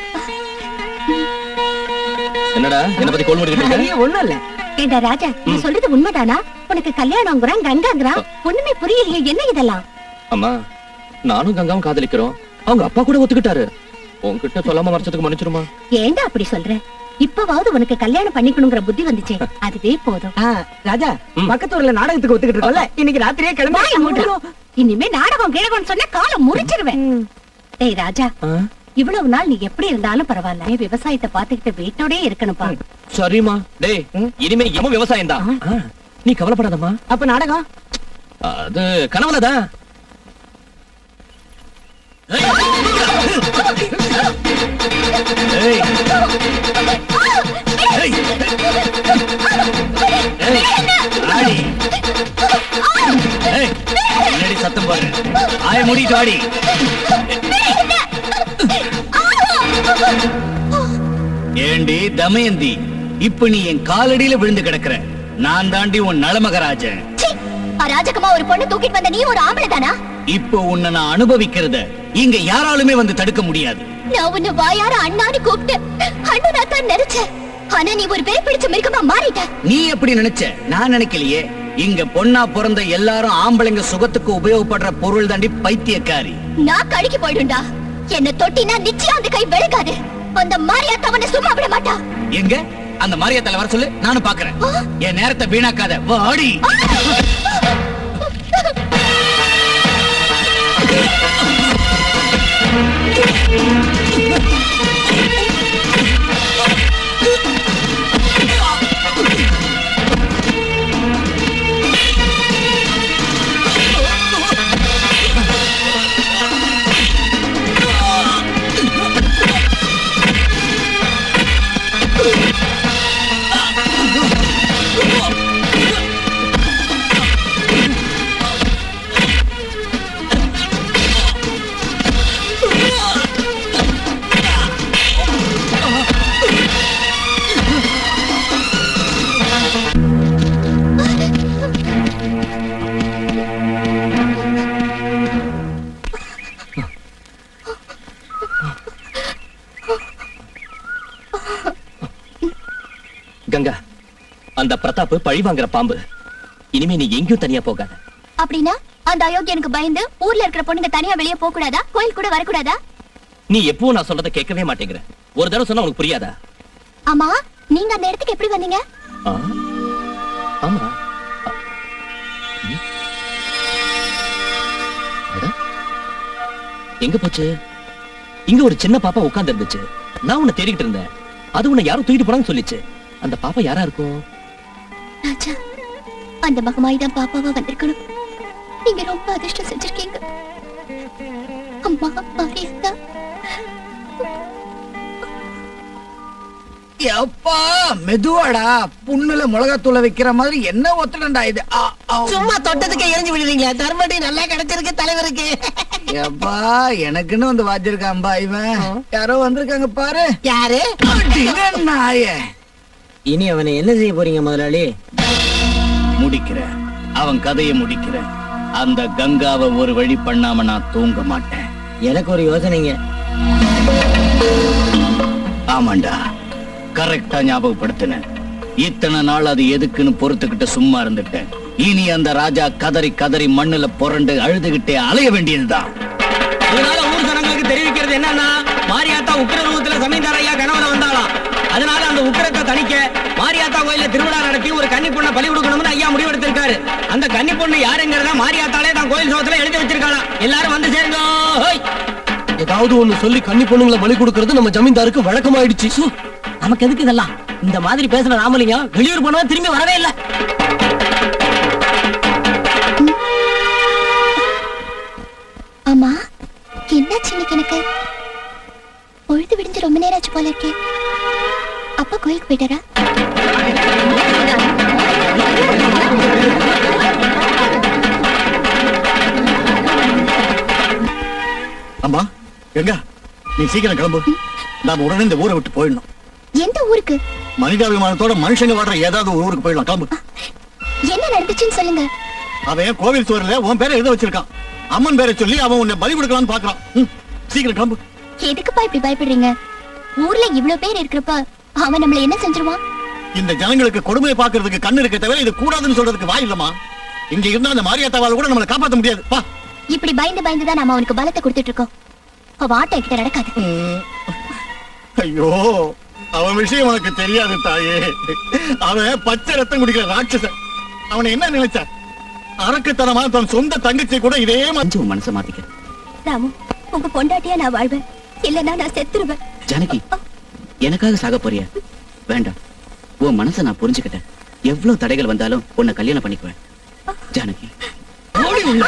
என்னடா என்ன பத்தி கோல் முடிக்கிட்டு இருக்க? ஒண்ணும் இல்ல ஏண்டா ராஜா நீ சொல்றது உண்மைதானா உனக்கு கல்யாணங்கிறான் கங்காங்கிறான் ஒண்ணுமே புரியலையே என்ன இதெல்லாம் அம்மா நானும் கங்காவும் காதலிக்கிறோம் அவங்க அப்பா கூட ஒத்துக்கிட்டாரு உன்கிட்ட சொல்லாம மறைச்சதுக்கு மன்னிச்சிருமா ஏண்டா அப்படி சொல்ற இப்பவாவது உனக்கு கல்யாணம் பண்ணிக்கணுங்கிற புத்தி வந்துச்சே அதுவே போதும் ஆ, ராஜா ம். பக்கத்து ஊர்ல நாடகத்துக்கு ஒத்துக்கிட்டு இருக்கோம்ல இன்னைக்கு ராத்திரியே வாயை மூடு. கிளம்பி இனிமே நாடகம் கிழகம்னு சொன்னா காலம் முறிச்சிருவேன் டேய் ராஜா ஆ? இவ்வளவு நாள் நீ எப்படி இருந்தாலும் பரவாயில்ல நீ விவசாயத்தை பாத்துக்கிட்டு வீட்டோடயே இருக்கணும்பா சரிம்மா டேய் இனிமே எவன் விவசாயம் தான் நீ கவலைப்படாதம்மா அப்ப நாடகம் அது கனவுலதான் ஏய் ஏய் ஏய் ஆடி ஏய் என்னடி சத்தம் போடுற ஆய மூடிட்டு வாடி ஏண்டி தமயந்தி இப்ப நீ என் காலடியில விழுந்து கிடக்குற நான் தாண்டி உன் நலமகராஜன் சீ, அராஜகமா ஒரு பொண்ணு தூக்கிட்டு வந்த நீ ஒரு ஆம்பளை தானா இப்போ உன்னை நான் அனுபவிக்கிறத இங்க யாராலுமே வந்து தடுக்க முடியாது நான் உன்னை வாயார அண்ணான்னு கூப்பிட்டு அண்ணனா தான் நினைச்சேன் ஆனா நீ ஒரு பேர் பிடிச்ச மிருகமா மாறிட்ட நீ எப்படி நினைச்ச நான் நினைக்கலையே இங்க பொண்ணா பிறந்த எல்லாரும் ஆம்பளைங்க சுகத்துக்கு உபயோகப்படுற பொருள் தாண்டி பைத்தியக்காரி நான் கழுகி போயிடும்டா என்ன தொட்டினா நிச்சயம் அந்த கை வெளுக்காது அந்த மாரியா தவனை சும்மா விட மாட்டா எங்க அந்த மாரியத்தால வர சொல்லு நானும் பாக்குறேன் என் நேரத்தை வீணாக்காத வாடி கங்கா அந்த பிரதாப் பழி வாங்குற பாம்பு இனிமே நீ எங்கேயும் தனியா போகாத அப்படின்னா அந்த அயோக்கியனுக்கு பயந்து ஊர்ல இருக்கிற பொண்ணுங்க தனியா வெளியே போக கூடாதா கோயில் கூட வரக்கூடாதா நீ எப்பவும் நான் சொல்றதை கேட்கவே மாட்டேங்கிற ஒரு தடவை சொன்னா உனக்கு புரியாதா ஆமா நீங்க அந்த இடத்துக்கு எப்படி வந்தீங்க ஆ? ஆமா அ, ம். அட. எங்க போச்சு இங்க ஒரு சின்ன பாப்பா உட்கார்ந்து இருந்துச்சு நான் உன்னை தேடிக்கிட்டு இருந்தேன் அது உன்னை யாரும் தூக்கிட்டு போனான்னு சொல்லிச்சு அந்த பாப்பா யாரா இருக்கும் ராஜா அந்த மகமாய் தான் பாப்பாவா வந்திருக்கணும் நீங்க ரொம்ப அதிர்ஷ்டம் செஞ்சிருக்கீங்க அம்மா மாரியா எப்பா மெதுவாடா புண்ணுல மிளகாத்தூளை வைக்கிற மாதிரி என்ன ஒத்துடண்டா இது ஆ, ஆ. சும்மா தொட்டதுக்கு எரிஞ்சு விடுறீங்களா தர்மடி நல்லா கிடைச்சிருக்கு தலைவருக்கு எப்பா எனக்குன்னு வந்து வாச்சிருக்கான்பா இவன் யாரோ வந்திருக்காங்க பாரு யாரு அடிங்க நாயே இனி அவனை என்ன செய்ய போறீங்க முதலாளி முடிக்கிறேன் அவன் கதையை முடிக்கிறேன் அந்த கங்காவை ஒரு வழி பண்ணாம நான் தூங்க மாட்டேன் எனக்கு ஒரு யோசனைங்க ஆமாண்டா கரெக்டா ஞாபகப்படுத்தினேன் இத்தனை நாள் அது எதுக்குன்னு பொறுத்துக்கிட்டு சும்மா இருந்துட்டேன் இனி அந்த ராஜா கதறி கதறி மண்ணுல புரண்டு அழுதுகிட்டே அலைய வேண்டியதுதான் அதனால ஊர் ஜனங்களுக்கு தெரிவிக்கிறது என்னன்னா மாரியாத்தா உக்கிர ரூபத்துல சமீந்தார் ஐயா கனவுல வந்தாளாம் அதனால அந்த உக்கிரத்தை தணிக்க மாரியாத்தா கோயில்ல திருவிழா நடத்தி ஒரு கன்னி பொண்ணை பலி கொடுக்கணும்னு ஐயா முடிவெடுத்திருக்காரு அந்த கன்னி பொண்ணு யாருங்கிறத மாரியாத்தாலே தான் கோயில் சோத்துல எழுதி வச்சிருக்காளாம் எல்லாரும் வந்து சேருங்க ஹோய் ஏதாவது ஒண்ணு சொல்லி கன்னி பொண்ணுங்களை பலி கொடுக்கறது நம்ம ஜமீன்தாருக்கு வழக்கமாயிடுச்சு நமக்கு எதுக்கு இதெல்லாம் இந்த மாதிரி பேசுற ராமலிங்கம் வெளியூர் போனவா திரும்பி வரவே இல்ல ஆமா என்னாச்சு இன்னைக்கு எனக்கு பொழுது விடிஞ்சு ரொம்ப நேரம் ஆச்சு போல இருக்கே அப்பா கோயிலுக்கு போயிட்டாரா அம்மா எங்க நீ சீக்கிரம் கிளம்பு நாம உடனே இந்த ஊரை விட்டு போயிடணும் எந்த ஊருக்கு மனிதாபிமானத்தோட மனுஷங்க வாழ்ற ஏதாவது ஒரு ஊருக்கு போயிடலாம் கிளம்பு என்ன நடந்துச்சுன்னு சொல்லுங்க அவன் கோவில் சுவர்ல உன் பேரை எழுத வச்சிருக்கான் அம்மன் பேரை சொல்லி அவன் உன்னை பலி கொடுக்கலாம்னு பாக்குறான் ம், சீக்கிரம் கிளம்பு எதுக்குப்பா இப்படி பயப்படுறீங்க ஊர்ல இவ்ளோ பேர் இருக்கிறப்ப அவன் நம்மள என்ன செஞ்சிருவான் இந்த ஜனங்களுக்கு கொடுமையை பாக்குறதுக்கு கண்ணு இருக்க தவிர இது கூடாதுன்னு சொல்றதுக்கு வாய் இல்லம்மா இங்க இருந்தா அந்த மாரியாத்தாவால கூட நம்மளை காப்பாத்த முடியாது பா இப்படி பயந்து பயந்து தான் நாம அவனுக்கு பலத்தை கொடுத்துட்டு இருக்கோம் அவ ஆட்டம் கிட்ட நடக்காது ம். ஐயோ அவன் விஷயம் உனக்கு தெரியாது தாயே அவன் பச்சை ரத்தம் குடிக்கிற ராட்சசன் அவனை என்ன நினைச்ச அரக்குத்தனமா தன் சொந்த தங்கச்சி கூட இதே மாதிரி கொஞ்சம் உன் மனசை மாத்திக்க ராமு உங்க பொண்டாட்டியா நான் வாழ்வேன் இல்லன்னா நான் செத்துருவேன் ஜானகி எனக்காக சாக போறியா வேண்டாம் உன் மனசை நான் புரிஞ்சுக்கிட்டேன் எவ்வளவு தடைகள் வந்தாலும் உன்னை கல்யாணம் பண்ணிக்குவேன் ஜானகி ஓடி உள்ள.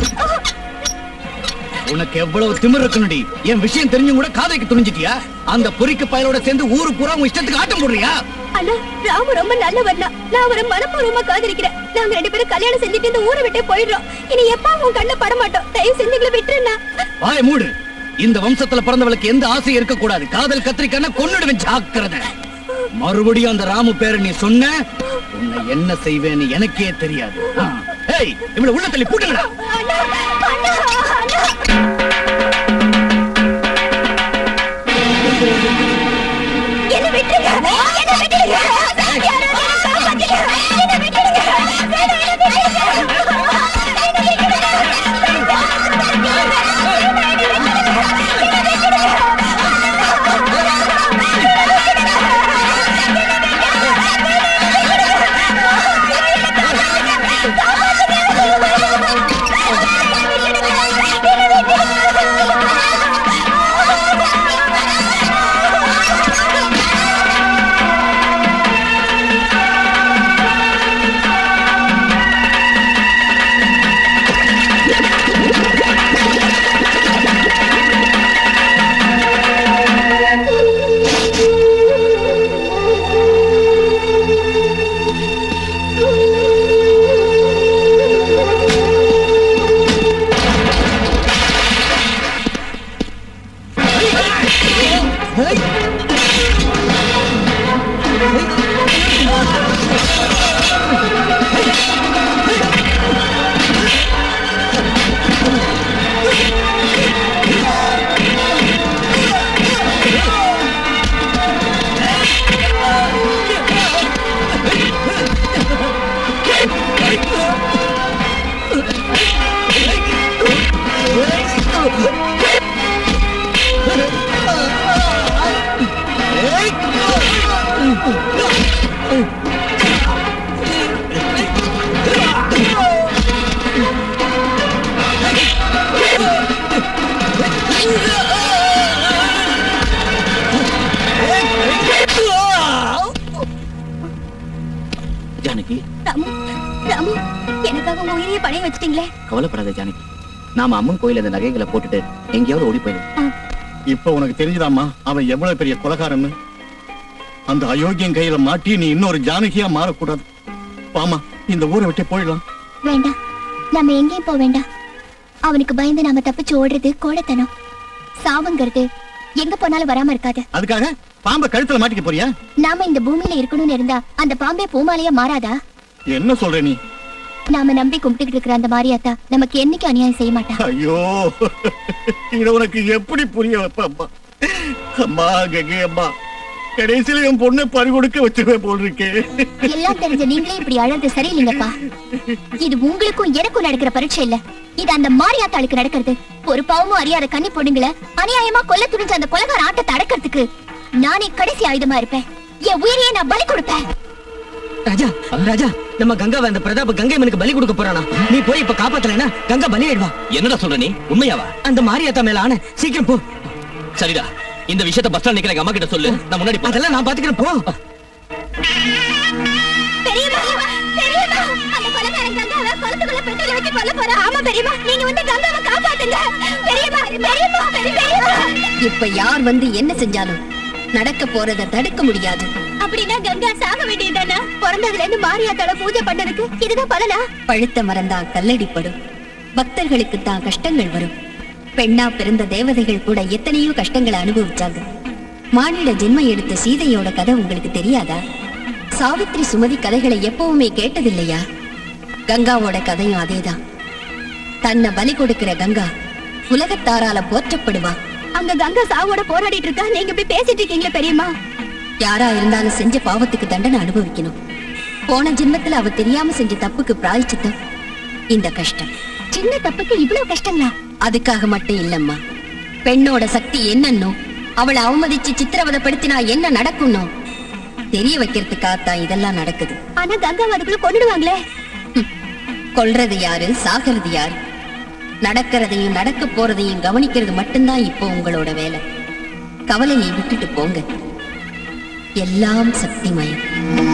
உனக்கு எவ்வளவு திமிர் இருக்கணுடி என் விஷயம் தெரிஞ்சும் கூட காதைக்கு துணிஞ்சிட்டியா அந்த பொறிக்கு பயலோட சேர்ந்து ஊரு பூரா உன் இஷ்டத்துக்கு ஆட்டம் போடுறியா அண்ணா ராமு ரொம்ப நல்லவர்னா நான் அவரை மனப்பூர்வமா காதலிக்கிறேன் நாங்க ரெண்டு பேரும் கல்யாணம் செஞ்சுட்டு இந்த ஊரை விட்டே போயிடுறோம் இனி எப்ப உன் கண்ண பட மாட்டோம் தயவு செஞ்சு எங்களை விட்டுருண்ணா வாய மூடு இந்த வம்சத்துல பிறந்தவளுக்கு எந்த ஆசை இருக்க கூடாது காதல் கத்திரிக்கான கொன்னுடுவேன் ஜாக்கிரதை மறுபடியும் அந்த ராமு பேரை நீ சொன்ன உன்னை என்ன செய்வேன்னு எனக்கே தெரியாது ஆ. ஏய் இவளை உள்ள தள்ளி பூட்டுங்கடா அண்ணா அண்ணா அண்ணா எனக்காக உங்க உயிரையே பணைய வச்சிட்டீங்களே கவலைப்படாத ஜானகி நாம அம்மன் கோயில் அந்த நகைகளை போட்டுட்டு எங்கேயாவது ஓடி போயிடும் இப்ப உனக்கு தெரிஞ்சுதாம்மா அவன் எவ்வளவு பெரிய கொலகாரன்னு அந்த அயோக்கியன் கையில மாட்டி நீ இன்னொரு ஜானகியா மாறக்கூடாது வாமா இந்த ஊரை விட்டு போயிடலாம் வேண்டாம் நம்ம எங்கேயும் போக வேண்டாம் அவனுக்கு பயந்து நாம தப்பிச்சு ஓடுறது கோடத்தனம் சாவுங்கிறது எங்க போனாலும் வராம இருக்காது அதுக்காக பாம்பை கழுத்துல மாட்டிக்க போறியா நாம இந்த பூமியில இருக்கணும்னு இருந்தா அந்த பாம்பே பூமாலையா மாறாதா என்ன சொல்ற நீ நாம நம்பி கும்பிட்டுக்கிட்டு இருக்கிற அந்த மாரியாத்தா நமக்கு என்னைக்கு அநியாயம் செய்ய மாட்டா ஐயோ இத உனக்கு எப்படி புரிய வைப்ப அம்மா அம்மா கங்கை அம்மா கடைசியில என் பொண்ணை பறி கொடுக்க வச்சிருவேன் போல் இருக்கே எல்லாம் தெரிஞ்ச நீங்களே இப்படி அழறது சரியில்லைங்கப்பா இது உங்களுக்கும் எனக்கும் நடக்கிற பரீட்சை இல்ல இது அந்த மாரியாத்தாளுக்கு நடக்கிறது ஒரு பாவமும் அறியாத கன்னி பொண்ணுங்கள அநியாயமா கொல்ல துணிஞ்ச அந்த கொலகார ஆட்டத்தை அடக்கிறதுக்கு நானே கடைசி ஆயுதமா இருப்பேன் என் உயிரையே நான் பலி கொடுப்பேன் ராஜா ராஜா நம்ம கங்காவை அந்த பிரதாப் கங்கை மனுக்கு பலி கொடுக்க போறானா நீ போய் இப்ப காப்பாத்தலைன்னா கங்கா பலி ஆயிடுவா என்னடா சொல்ற நீ உண்மையாவா அந்த மாரியாத்தா மேல ஆன சீக்கிரம் போ சரிடா இந்த விஷயத்த பஸ் ஸ்டாண்ட் நிக்கிற எங்க அம்மா கிட்ட சொல்லு நான் முன்னாடி போறேன். அதெல்லாம் நான் பாத்துக்கிறேன் போ பெரியம்மா பெரியம்மா அந்த கொலகாரன் கங்காவை குளத்துக்குள்ள பெட்ரோல் வச்சு கொல்ல போறா ஆமா பெரியம்மா நீங்க வந்து கங்காவை காப்பாத்துங்க பெரியம்மா பெரியம்மா பெரியம்மா இப்ப யார் வந்து என்ன செஞ்சாலும் நடக்க போறத தடுக்க முடியாது அப்படின்னா கங்கா சாக வேண்டியதுதானா பிறந்ததுல இருந்து மாரியாத்தால பூஜை பண்ணதுக்கு இதுதான் பலனா பழுத்த மரந்தான் கல்லடிப்படும் பக்தர்களுக்கு தான் கஷ்டங்கள் வரும் பெண்ணா பிறந்த தேவதைகள் கூட எத்தனையோ கஷ்டங்களை அனுபவிச்சாங்க மானிட ஜென்மம் எடுத்த சீதையோட கதை உங்களுக்கு தெரியாதா சாவித்ரி சுமதி கதைகளை எப்பவுமே கேட்டதில்லையா கங்காவோட கதையும் அதேதான் தன்னை பலி கொடுக்கிற கங்கா உலகத்தாரால போற்றப்படுவா அங்க கங்கா சாவோட போராடிட்டு இருக்கா நீங்க இப்படி பேசிட்டு இருக்கீங்களா பெரியம்மா யாரா இருந்தாலும் செஞ்ச பாவத்துக்கு தண்டனை அனுபவிக்கணும் போன ஜென்மத்துல அவ தெரியாம செஞ்ச தப்புக்கு பிராய்ச்சித்தம் இந்த கஷ்டம் சின்ன தப்புக்கு இவ்வளவு கஷ்டங்களா அதுக்காக மட்டும் இல்லம்மா பெண்ணோட சக்தி என்னன்னோ அவளை அவமதிச்சு சித்திரவதைப்படுத்தினா என்ன நடக்கும்னோ தெரிய வைக்கிறதுக்காகத்தான் இதெல்லாம் நடக்குது ஆனா கங்கா அதுக்குள்ள கொண்டுடுவாங்களே கொல்றது யாரு சாகிறது யாரு நடக்கிறதையும் நடக்க போறதையும் கவனிக்கிறது மட்டும்தான் இப்போ உங்களோட வேலை கவலையை விட்டுட்டு போங்க எல்லாம் சக்திமயம்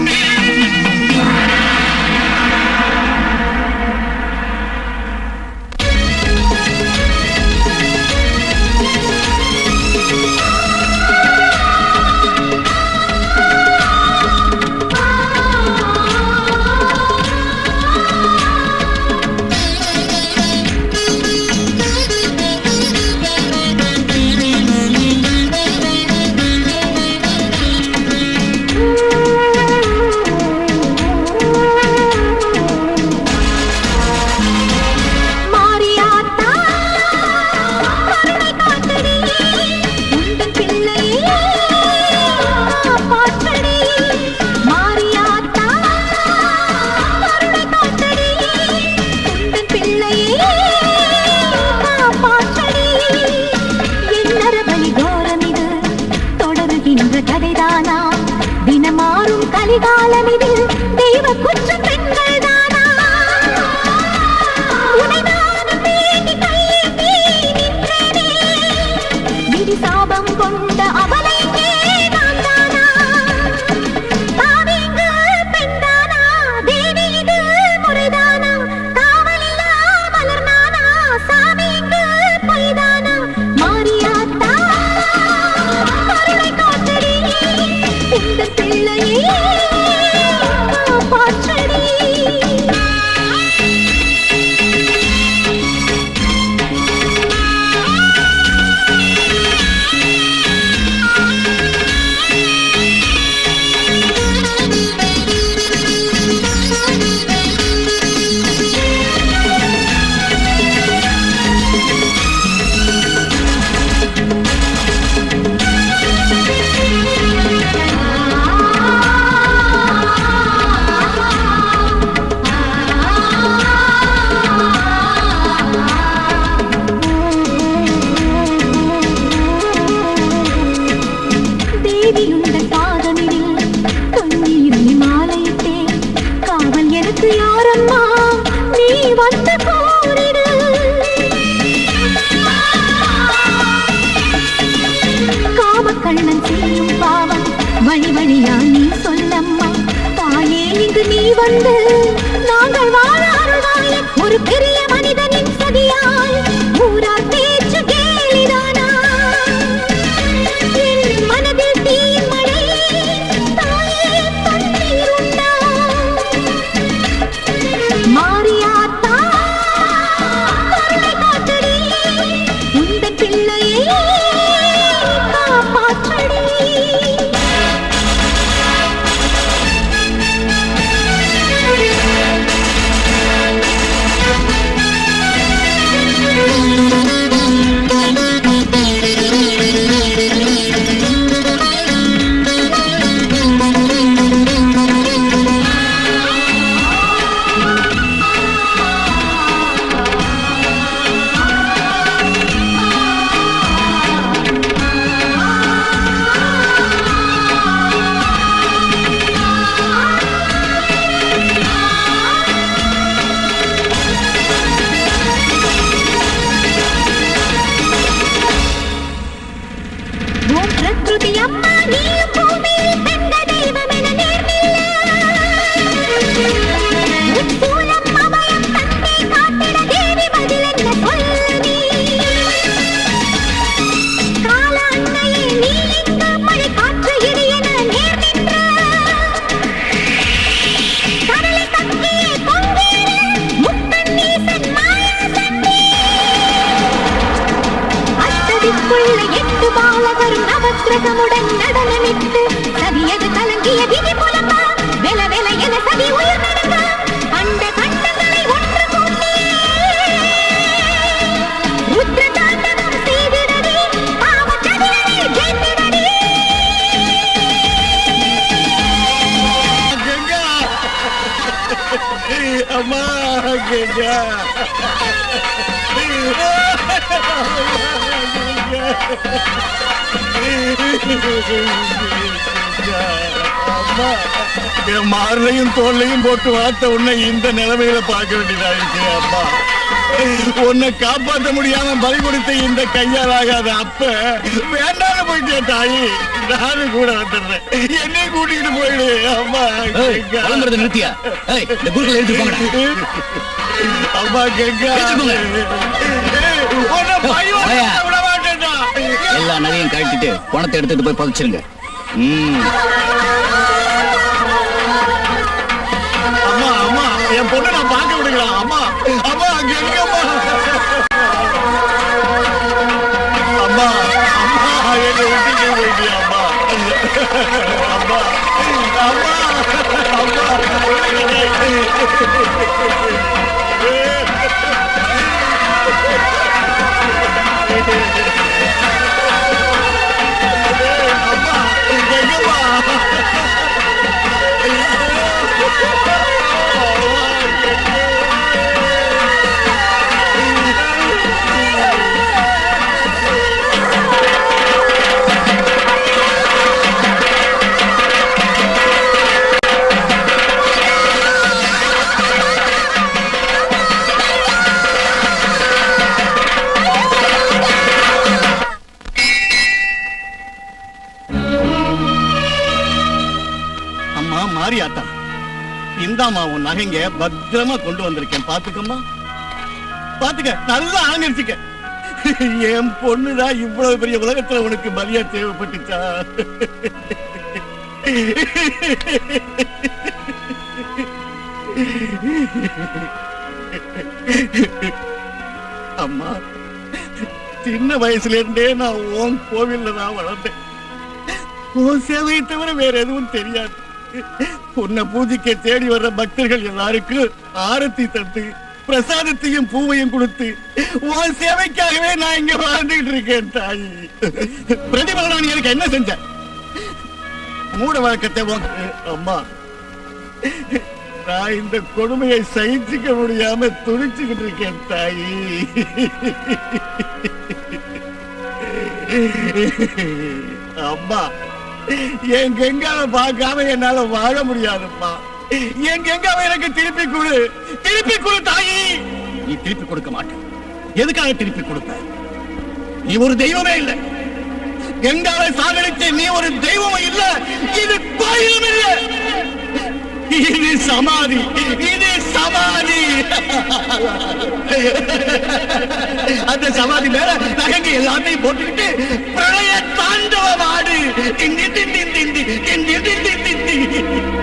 மாரியாத்தா கருணை காட்டடி உந்தன் பிள்ளையே காப்பாற்றடி மாரியாத்தா கருணை காட்டடி உந்தன் பிள்ளையே காப்பாற்றடி என்னற பலி கோரம் இது தொடருகின்ற கதைதானா தினமாறும் கலிகாலம் இது தெய்வ குற்ற பெண்கள் தானா உன்னை நானும் தேடி கையேந்தி நின்றேனே. விதி சாபம் கொண்ட அவளைக்கே நான் தானா? தாவீங்கு பெண்தானா? தேவி இது முறைதானா? காவலில்லா மலர்தானா? சாமிக்கு பொய்தானா? மாரியாத்தா, கருணை காட்டடி. உந்தன் பிள்ளையே காப்பாற்றடி தேவியுந்தன் பாதமிடில் கண்ணீரில் மாலையிட்டே காவல் எனக்கு யாரம்மா நீ வந்த போரிடு காமக்கண்ணன் செய்யும் பாவம் வழி வழியா நீ சொல்லம்மா தாயே இங்கு நீ வந்து நாங்கள் வாழ அருள்வா ஒரு பெரிய மனிதனின் சதியால் ஊரார் பேச்சு கேலிதானா என் மனதில் தீமழை தாயே தண்ணீர் உண்டா மாரியாத்தா கருணை காட்டடி உந்தன் பிள்ளையை காப்பாற்றடி ஓம் பிரகிருதி அம்மா நீயும் பூமியில் பெண்ட தெய்வமென நேர்நில்ல. உட்பூலம் அபயம் தந்தே காத்திட தேவி பதிலென்ன சொல்ல நீ. கால அன்னையே நீ இங்கு மழை காற்று இடி என நேர் நின்ற. கடலை கக்கியே பொங்கேற முக்கண் நீசன் மாயா சண்டே. அத்ததிக்குள்ள எட்டு பாலகரும் நவக்கிரகமுடன் நடனமிட்டு சதியது கலங்கிய விதி புலம்ப வெல வெல என சதி உயிர் நடக்க கண்ட கண்டங்களை ஒன்று கூட்டி ருத்ர தாண்டவம் செய்திடடி பாவச்சதிரடி ஜெயித்திடடி கங்கா அம்மா கங்கா அம்மா என் மார்லையும் தோல்லையும் போட்டு வார்த்த உன்னை இந்த நிலைமையில பார்க்க வேண்டியதா இருக்கு அம்மா உன்னை காப்பாற்ற முடியாம பலி கொடுத்த இந்த கையால் ஆகாத அப்ப வேண்டாம்னு போயிட்டேன் தாயி நானும் கூட வந்துடுறேன் என்னையும் கூட்டிட்டு போயிடு அம்மா ஏய், கங்கா. புலம்புறதை நிறுத்தியா ஏய் இந்த குறுக்கல எடுத்து போங்கடா அம்மா கங்கா எடுத்துக்கோங்க. ஏய், உன்னை பையன் வாயா. விட மாட்டேன்டா எல்லா நகையும் கழட்டிட்டு பணத்தை எடுத்துட்டு போய் புதைச்சிருங்க ம் அம்மா அம்மா என் பொண்ணை நான் பார்க்க விடுங்களா அம்மா அம்மா அங்க எங்கம்மா அம்மா அம்மா என்னை விட்டுட்டு போயிட்டியா அம்மா அம்மா அம்மா அம்மா அம்மா எங்கம்மா அம்மா மாரியாத்தா இந்தாம்மா உன் நகைங்க பத்திரமா கொண்டு வந்திருக்கேன் பாத்துக்கம்மா பாத்துக்க நல்லா அலங்கரிச்சுக்க என் பொண்ணுதான் இவ்வளவு பெரிய உலகத்துல உனக்கு பலியா தேவைப்பட்டுச்சா அம்மா சின்ன வயசுல இருந்தே நான் உன் கோவில்ல தான் வளர்ந்தேன் உன் சேவையை தவிர வேற எதுவும் தெரியாது உன்னை பூஜைக்க தேடி வர்ற பக்தர்கள் எல்லாருக்கும் ஆரத்தி தட்டு பிரசாதத்தையும் பூவையும் கொடுத்து உன் சேவைக்காகவே நான் இங்க வாழ்ந்துகிட்டு இருக்கேன் தாய் பிரதிபலனா நீ எனக்கு என்ன செஞ்ச மூட வழக்கத்தை உனக்கு அம்மா நான் இந்த கொடுமையை சகிச்சுக்க முடியாம துடிச்சுக்கிட்டு இருக்கேன் தாயி அம்மா என் கங்காவை பார்க்காம என்னால வாழ முடியாதும்மா என் கங்காவை எனக்கு திருப்பி கொடு திருப்பி கொடு தாயி நீ திருப்பி கொடுக்க மாட்டேன் எதுக்காக திருப்பி கொடுப்ப நீ ஒரு தெய்வமே இல்ல கங்காவை சாகடிச்ச நீ ஒரு தெய்வமும் இல்ல இது கோயிலும் இல்ல இது சமாதி இது சமாதி அந்த சமாதி மேல நகங்க எல்லாத்தையும் போட்டுக்கிட்டு பிரளய தாண்டவம் ஆடு திண்டி திண்டி திண்டி திண்டி திண்டி திண்டி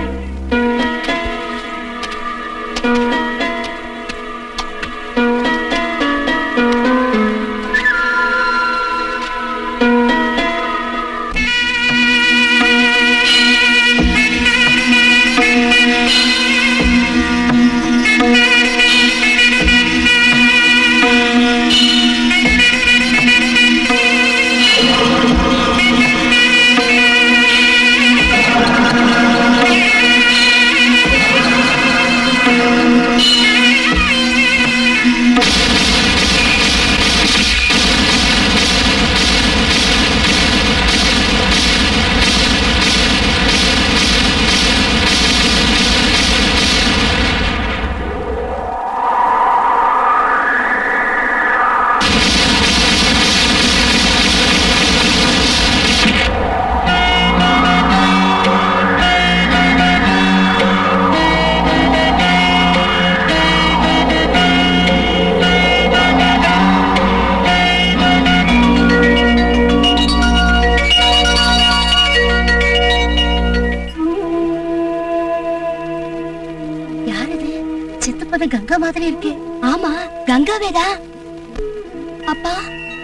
யாரது சித்தப்பத கங்கா மாதிரி இருக்கு ஆமா கங்காவேதா அப்பா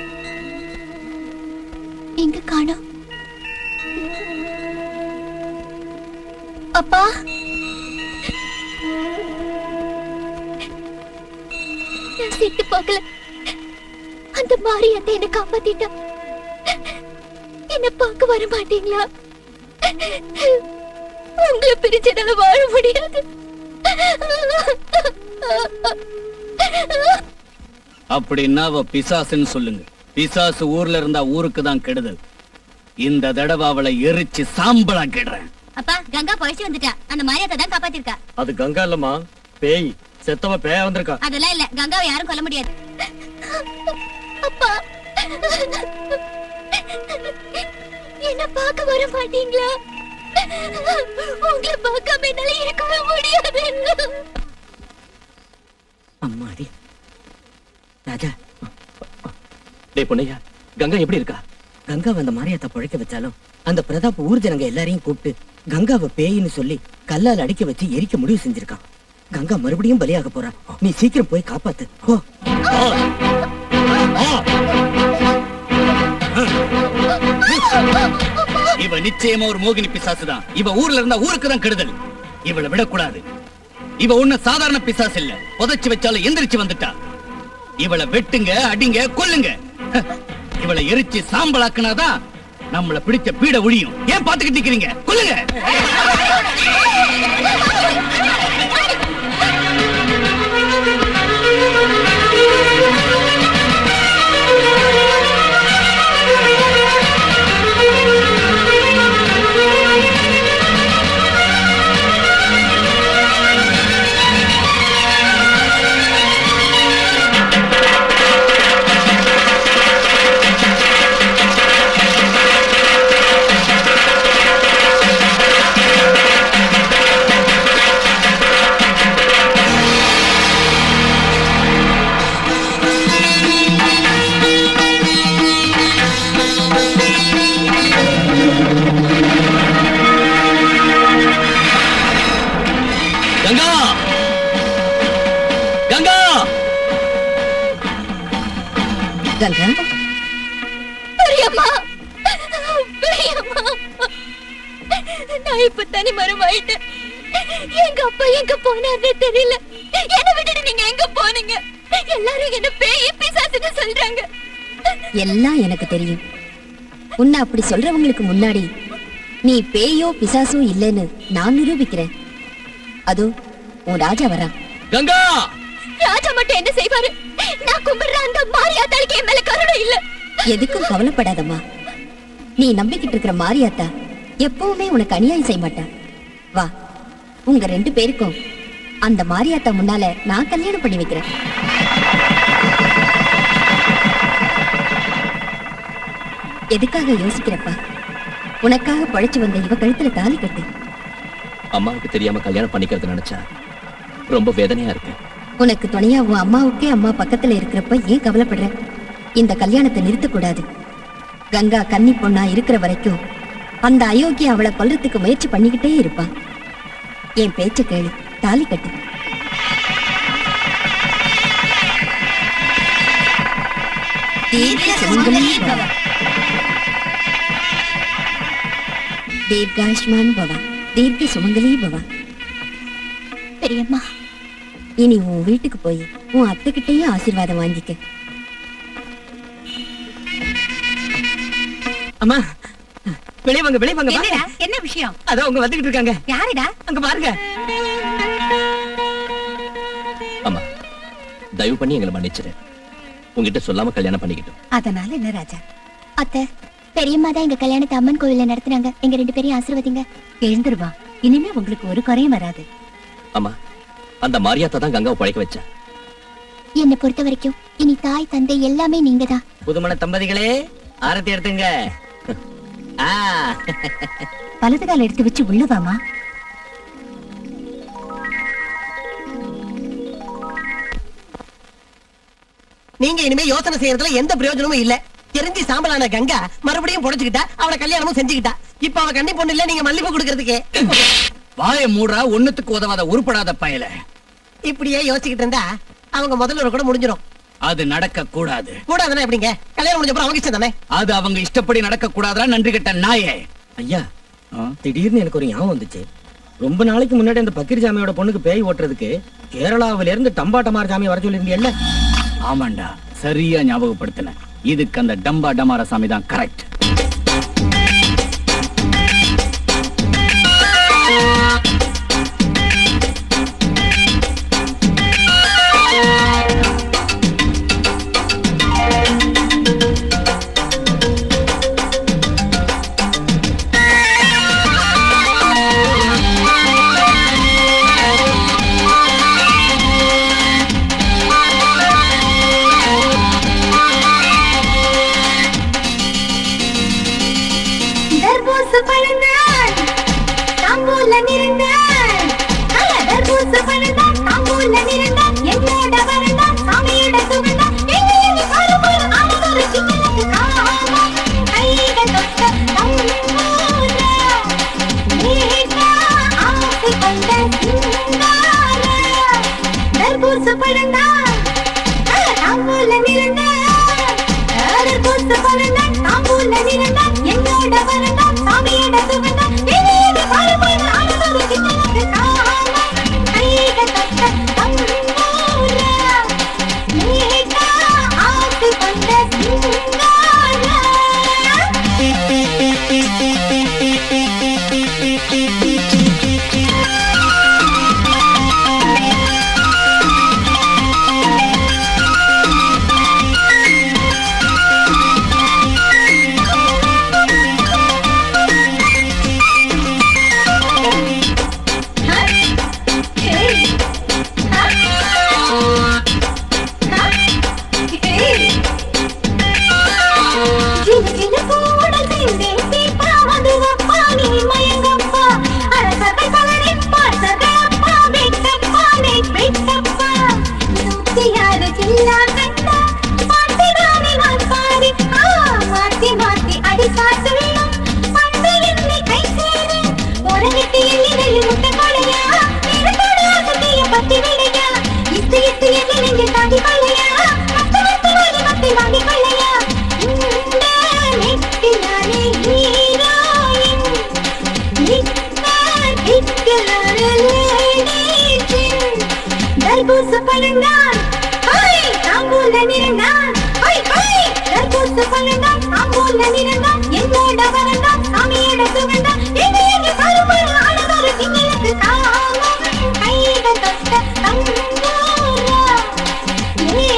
இங்க காணோம் அப்பா நான் செத்து போகல அந்த மாரியத்தை என்ன காப்பாத்திட்டா என்ன பார்க்க வர மாட்டீங்களா உங்களை பிரிச்சதால வாழ முடியாது அப்படின்னா அவ பிசாசுன்னு சொல்லுங்க பிசாசு ஊர்ல இருந்தா ஊருக்கு தான் கெடுதல் இந்த தடவை அவளை எரிச்சு சாம்பலாக்கிடுறேன் அப்பா கங்கா பழச்சு வந்துட்டா அந்த மாரியாத்தை தான் காப்பாத்திருக்கா அது கங்கா இல்லம்மா பேய் செத்தவ பேயா வந்திருக்கா அதெல்லாம் இல்ல கங்காவை யாரும் கொல்ல முடியாது அப்பா என்ன பார்க்க வர மாட்டீங்களா உங்களை பார்க்காம என்னால இருக்கவே முடியாது அம்மாடி ராஜா டேய் பொண்ணையா கங்கா எப்படி இருக்கா கங்கா அந்த மாரியாத்தா பழைக்க வச்சாலும் அந்த பிரதாப் ஊர் ஜனங்க எல்லாரையும் கூப்பிட்டு கங்காவை பேயின்னு சொல்லி கல்லால் அடிக்க வச்சு எரிக்க முடிவு செஞ்சிருக்கான் கங்கா மறுபடியும் பலியாக போறா நீ சீக்கிரம் போய் காப்பாத்து ஓ இவ நிச்சயமா ஒரு மோகினி பிசாசு தான் இவ ஊர்ல இருந்தா ஊருக்கு தான் கெடுதல் இவளை விடக்கூடாது இவ ஒண்ணு சாதாரண பிசாசு இல்ல புதைச்சு வச்சாலும் எந்திரிச்சு வந்துட்டா இவளை வெட்டுங்க அடிங்க கொல்லுங்க ஹ, இவளை எரிச்சு சாம்பலாக்குனாதான் நம்மள பிடிச்ச பீட ஒழியும் ஏன் பாத்துக்கிட்டு நிக்கிறீங்க கொல்லுங்க கங்கா கங்கா கங்கா பெரியம்மா பெரியம்மா நான் இப்ப தனி மரம் ஆயிட்டேன் எங்க அப்பா எங்க போனாருன்னு தெரியல என்ன விட்டுட்டு நீங்க எங்க போனீங்க எல்லாரும் என்ன பேய் பிசாசுன்னு சொல்றாங்க எல்லாம் எனக்கு தெரியும் உன்னை அப்படி சொல்றவங்களுக்கு முன்னாடி நீ பேயோ பிசாசோ இல்லைன்னு நான் நிரூபிக்கிறேன் அதோ உன் ராஜா வரான் கங்கா ராஜா மட்டும் என்ன செய்வாரு நான் கும்பிடுற அந்த மாரியாத்தாளுக்கு என் மேல கருணை இல்ல எதுக்கும் கவலைப்படாதம்மா நீ நம்பிக்கிட்டு இருக்கிற மாரியாத்தா எப்பவுமே உனக்கு அநியாயம் செய்ய மாட்டா வா உங்க ரெண்டு பேருக்கும் அந்த மாரியாத்தா முன்னால நான் கல்யாணம் பண்ணி வைக்கிறேன் எதுக்காக யோசிக்கிறப்பா உனக்காக பழைச்சு வந்த இவ கழுத்துல தாலி கட்டு அம்மாவுக்கு தெரியாம கல்யாணம் பண்ணிக்கிறது நினைச்சா ரொம்ப வேதனையா இருக்கு உனக்கு துணையா உன் அம்மாவுக்கே அம்மா பக்கத்துல இருக்கிறப்ப ஏன் கவலைப்படுற இந்த கல்யாணத்தை நிறுத்தக்கூடாது கங்கா கன்னி பொண்ணா இருக்கிற வரைக்கும் அந்த அயோக்கிய அவளை கொல்றதுக்கு முயற்சி பண்ணிக்கிட்டே இருப்பான் என் பேச்ச கேளு தாலி கட்டு தீர்க்க சுமங்கலி பவ. தீர்காயுஷ்மான் பவா தீர்க்க சுமங்கலி பவா பெரியம்மா இனி உன் வீட்டுக்கு போய் உன் அத்தைகிட்டயே ஆசீர்வாதம் வாங்கிக்க அம்மா வெளிய வாங்க வெளிய வாங்க வாங்க. என்ன விஷயம் அதோ அவங்க வந்துகிட்டு இருக்காங்க யாருடா அங்க பாருங்க அம்மா தயவு பண்ணி எங்களை மன்னிச்சிரு உங்ககிட்ட சொல்லாம கல்யாணம் பண்ணிக்கிட்டோம் அதனால என்ன ராஜா அத்தை பெரியம்மா தான் எங்க கல்யாணத்தை அம்மன் கோவில்ல நடத்துனாங்க எங்க ரெண்டு பேரையும் ஆசீர்வதிங்க எழுந்துருவா இனிமே உங்களுக்கு ஒரு குறையும் வராது அம்மா அந்த மாரியாத்தா தான் கங்காவை பழைக்க வச்சா என்னை பொறுத்த வரைக்கும் இனி தாய் தந்தை எல்லாமே நீங்க தான் புதுமண தம்பதிகளே ஆரத்தி எடுத்துங்க ஆ வலது கால் எடுத்து வச்சு உள்ளவாமா நீங்க இனிமே யோசனை செய்யறதுல எந்த பிரயோஜனமும் இல்ல தெரிஞ்சு சாம்பலான கங்கா மறுபடியும் புடைச்சுக்கிட்டா அவளை கல்யாணமும் செஞ்சுக்கிட்டா இப்ப அவ கண்ணி பொண்ணு இல்ல நீங்க மல்லிப்பூ கொடுக்கறதுக்கு வாய மூடுறா ஒண்ணுத்துக்கு உதவாத உருப்படாத பயல இப்படியே யோசிச்சுக்கிட்டு இருந்தா அவங்க முதல்ல கூட முடிஞ்சிடும் அது நடக்க கூடாது கூடாதுன்னா எப்படிங்க கல்யாணம் முடிஞ்ச அப்புறம் அவங்க இஷ்டம் தானே அது அவங்க இஷ்டப்படி நடக்க கூடாதா நன்றி கட்ட நாயே ஐயா ஆ? திடீர்னு எனக்கு ஒரு ஞாபகம் வந்துச்சு ரொம்ப நாளைக்கு முன்னாடி அந்த பக்கீர் சாமியோட பொண்ணுக்கு பேய் ஓட்டுறதுக்கு கேரளாவில இருந்து டம்பாட்டமார் சாமி வர சொல்லியிருந்தீங்கல்ல ஆமாண்டா சரியா ஞாபகப்படுத்தின இதுக்கு அந்த டம்பா டமார சாமி தான் கரெக்ட் தர்பூச பழந்தான் தாம்பூல நிறந்தான் நல்ல தர்பூச பழந்தான் தாம்பூல நிறந்தான் என்னோட வரந்தான் சாமியோட சுகந்தான் எங்க எங்க பாரு பாரு ஆனதொரு சின்னனுக்கு காமம் கைகள் தொட்ட தம்பூர நீட்டா ஆசை கொண்ட சிங்கார தர்பூச பழந்தான் நல்ல தாம்பூல நிறந்தான் தர்பூச பழந்தான் தாம்பூல நிறந்தான் என்னோட வரந்தான் சாமியோட சுகந்தான் எங்க எங்க பாரு பாரு ஆனதொரு சின்னனுக்கு காமம் கைகள் தொட்ட தம்பூர நீட்டா ஆசை கொண்ட சிங்கார சின்ன சின்ன பூவுடன் சேர்ந்தேன் தீப்பா மதுவப்பா நீ மயங்கப்பா அரசர்கள் பலரின் பார்த்தர்கள் அப்பா வெட்டப்பா நே வெட்டப்பா நூத்தி ஆறு ஜில்லா கண்டா மாத்திதானே நான் பாடி ஆ மாத்தி மாத்தி அடி காத்துள்ளோம் பண்டு என்னை கை சேரு உறங்கிட்டு எண்ணி வெள்ளி முட்டை கொடையா நிறத்தோடு அசத்திய பத்தி விடையா இத்து இத்து எண்ணி நெஞ்சு தாண்டி கொள்ளையா மத்த மத்த வாங்கி மத்தை வாங்கி கொள்ளையா இந்த நெட்டிலானே ஹீரோயின் நித்தார் ஹிட்கலான லேடிஜின் தர்பூச பழந்தான் ஹாய் தாம்பூல நிறந்தான் ஹாய் ஹாய் தர்பூச பழந்தான் தாம்பூல நிறந்தான் என்னோட வரந்தான் சாமியோட சுகந்தான் எங்க எங்க பாரு பாரு ஆனதொரு சிங்களுக்கு காமம் கைகள் தொட்ட தம்பூரா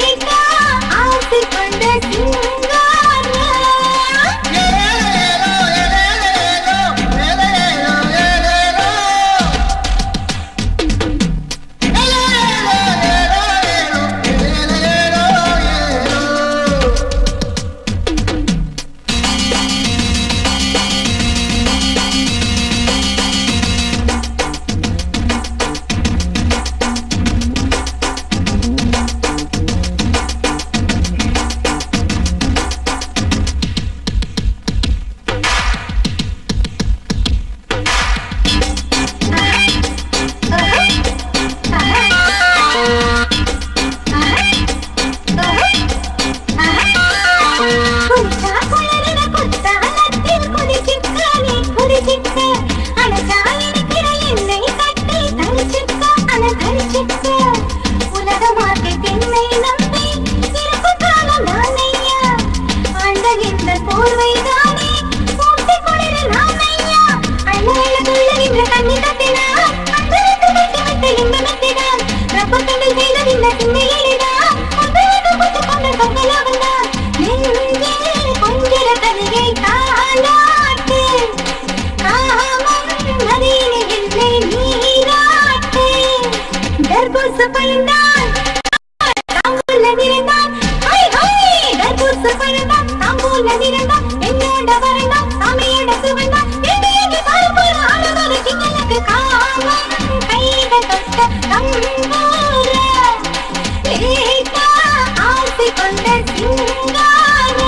தொண்டர் சிங்காரே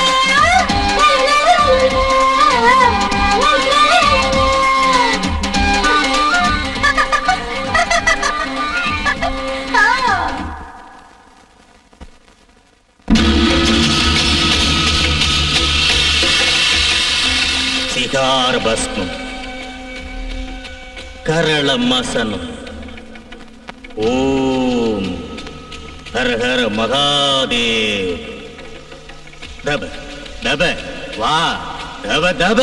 சிகார பஸ்மம் கரள மசனம் ஓம் ஹர ஹர மகாதேவ் தப தப வா தப தப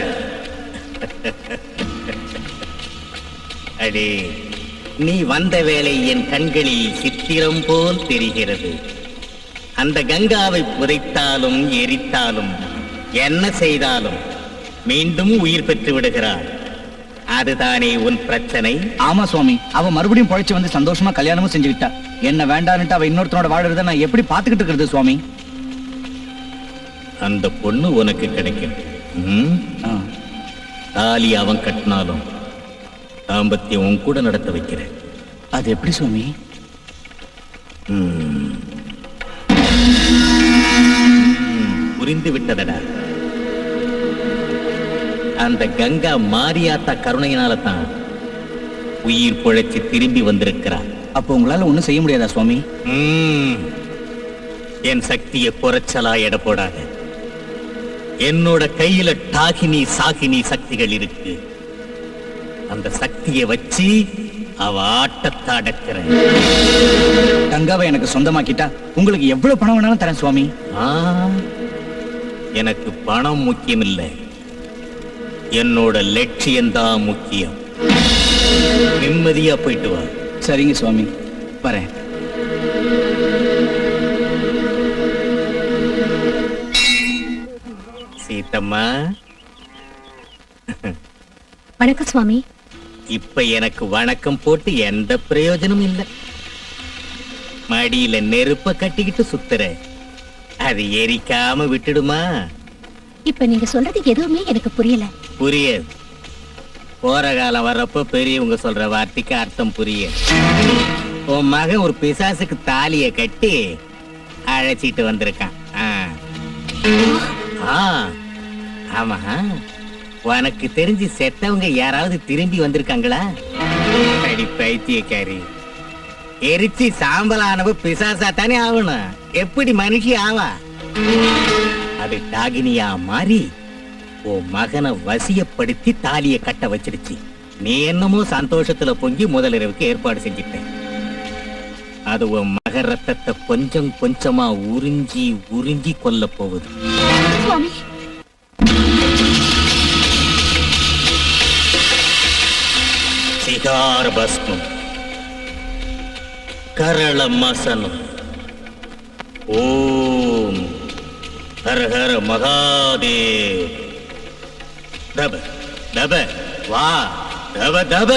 அடே நீ வந்த வேளை என் கண்களில் சித்திரம் போல் தெரிகிறது அந்த கங்காவை புதைத்தாலும் எரித்தாலும் என்ன செய்தாலும் மீண்டும் உயிர் பெற்று விடுகிறார் அதுதானே உன் பிரச்சனை ஆமா சுவாமி அவ மறுபடியும் பொழைச்சு வந்து சந்தோஷமா கல்யாணமும் செஞ்சுக்கிட்டா என்ன வேண்டான்னுட்டு அவ இன்னொருத்தனோட வாழறத நான் எப்படி பாத்துக்கிட்டு இருக்கிறது சுவாமி அந்த பொண்ணு உனக்கு கிடைக்கும் ம்? ஆ. தாலி அவன் கட்டினாலும் தாம்பத்தியம் உன் கூட நடத்த வைக்கிறேன் அது எப்படி சுவாமி ம். புரிந்து விட்டதடா அந்த கங்கா மாரியாத்தா கருணையினால தான் உயிர் பொழைச்சு திரும்பி வந்திருக்கிறார் அப்போ உங்களால ஒண்ணும் செய்ய முடியாதா சுவாமி ம். என் சக்தியை குறைச்சலா எடை போடாத என்னோட கையில டாகினி சாகினி சக்திகள் இருக்கு அந்த சக்தியை வச்சு அவ ஆட்டத்தை அடக்கிறேன் கங்காவை எனக்கு சொந்தமாக்கிட்டா உங்களுக்கு எவ்வளவு பணம் வேணாலும் தரேன் சுவாமி ஆ, எனக்கு பணம் முக்கியம் இல்லை என்னோட லட்சியம்தான் முக்கியம் நிம்மதியா போயிட்டு வா சரிங்க சுவாமி வரேன் சீத்தம்மா வணக்கம் சுவாமி இப்ப எனக்கு வணக்கம் போட்டு எந்த பிரயோஜனமும் இல்லை மடியில நெருப்ப கட்டிக்கிட்டு சுத்துற அது எரிக்காம விட்டுடுமா இப்ப நீங்க சொல்றது எதுவுமே எனக்கு புரியல புரியாது போற காலம் வர்றப்போ பெரியவங்க சொல்ற வார்த்தைக்கு அர்த்தம் புரியும் உன் மகன் ஒரு பிசாசுக்கு தாலிய கட்டி அழைச்சிட்டு வந்திருக்கான் ஆ. ஆ, ஆமா உனக்கு தெரிஞ்சு செத்தவங்க யாராவது திரும்பி வந்திருக்காங்களா அடி பைத்தியக்காரி எரிச்சு சாம்பலானவ பிசாசா தானே ஆகணும் எப்படி மனுஷி ஆவா அது டாகினியா மாறி உன் மகனை வசியப்படுத்தி தாலிய கட்ட வச்சிடுச்சு நீ என்னமோ சந்தோஷத்துல பொங்கி முதலிரவுக்கு ஏற்பாடு செஞ்சிட்ட அது உன் மக ரத்தத்தை கொஞ்சம் கொஞ்சமா உறிஞ்சி உறிஞ்சி கொல்ல போகுது சுவாமி சிகார பஸ்மம் கரள மசனம் ஓம் ஹர ஹர மகாதேவ் தப தப வா தப தப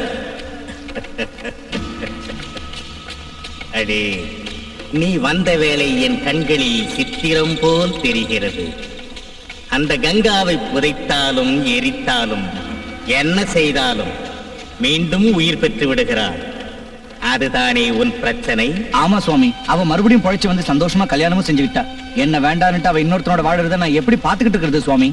அடே நீ வந்த வேளை என் கண்களில் சித்திரம் போல் தெரிகிறது அந்த கங்காவை புதைத்தாலும் எரித்தாலும் என்ன செய்தாலும் மீண்டும் உயிர் பெற்று விடுகிறார் அதுதானே உன் பிரச்சனை ஆமா சுவாமி அவ மறுபடியும் பொழைச்சு வந்து சந்தோஷமா கல்யாணமும் செஞ்சுக்கிட்டா என்ன வேண்டான்னுட்டு அவ இன்னொருத்தனோட வாழறத நான் எப்படி பாத்துக்கிட்டு இருக்கிறது சுவாமி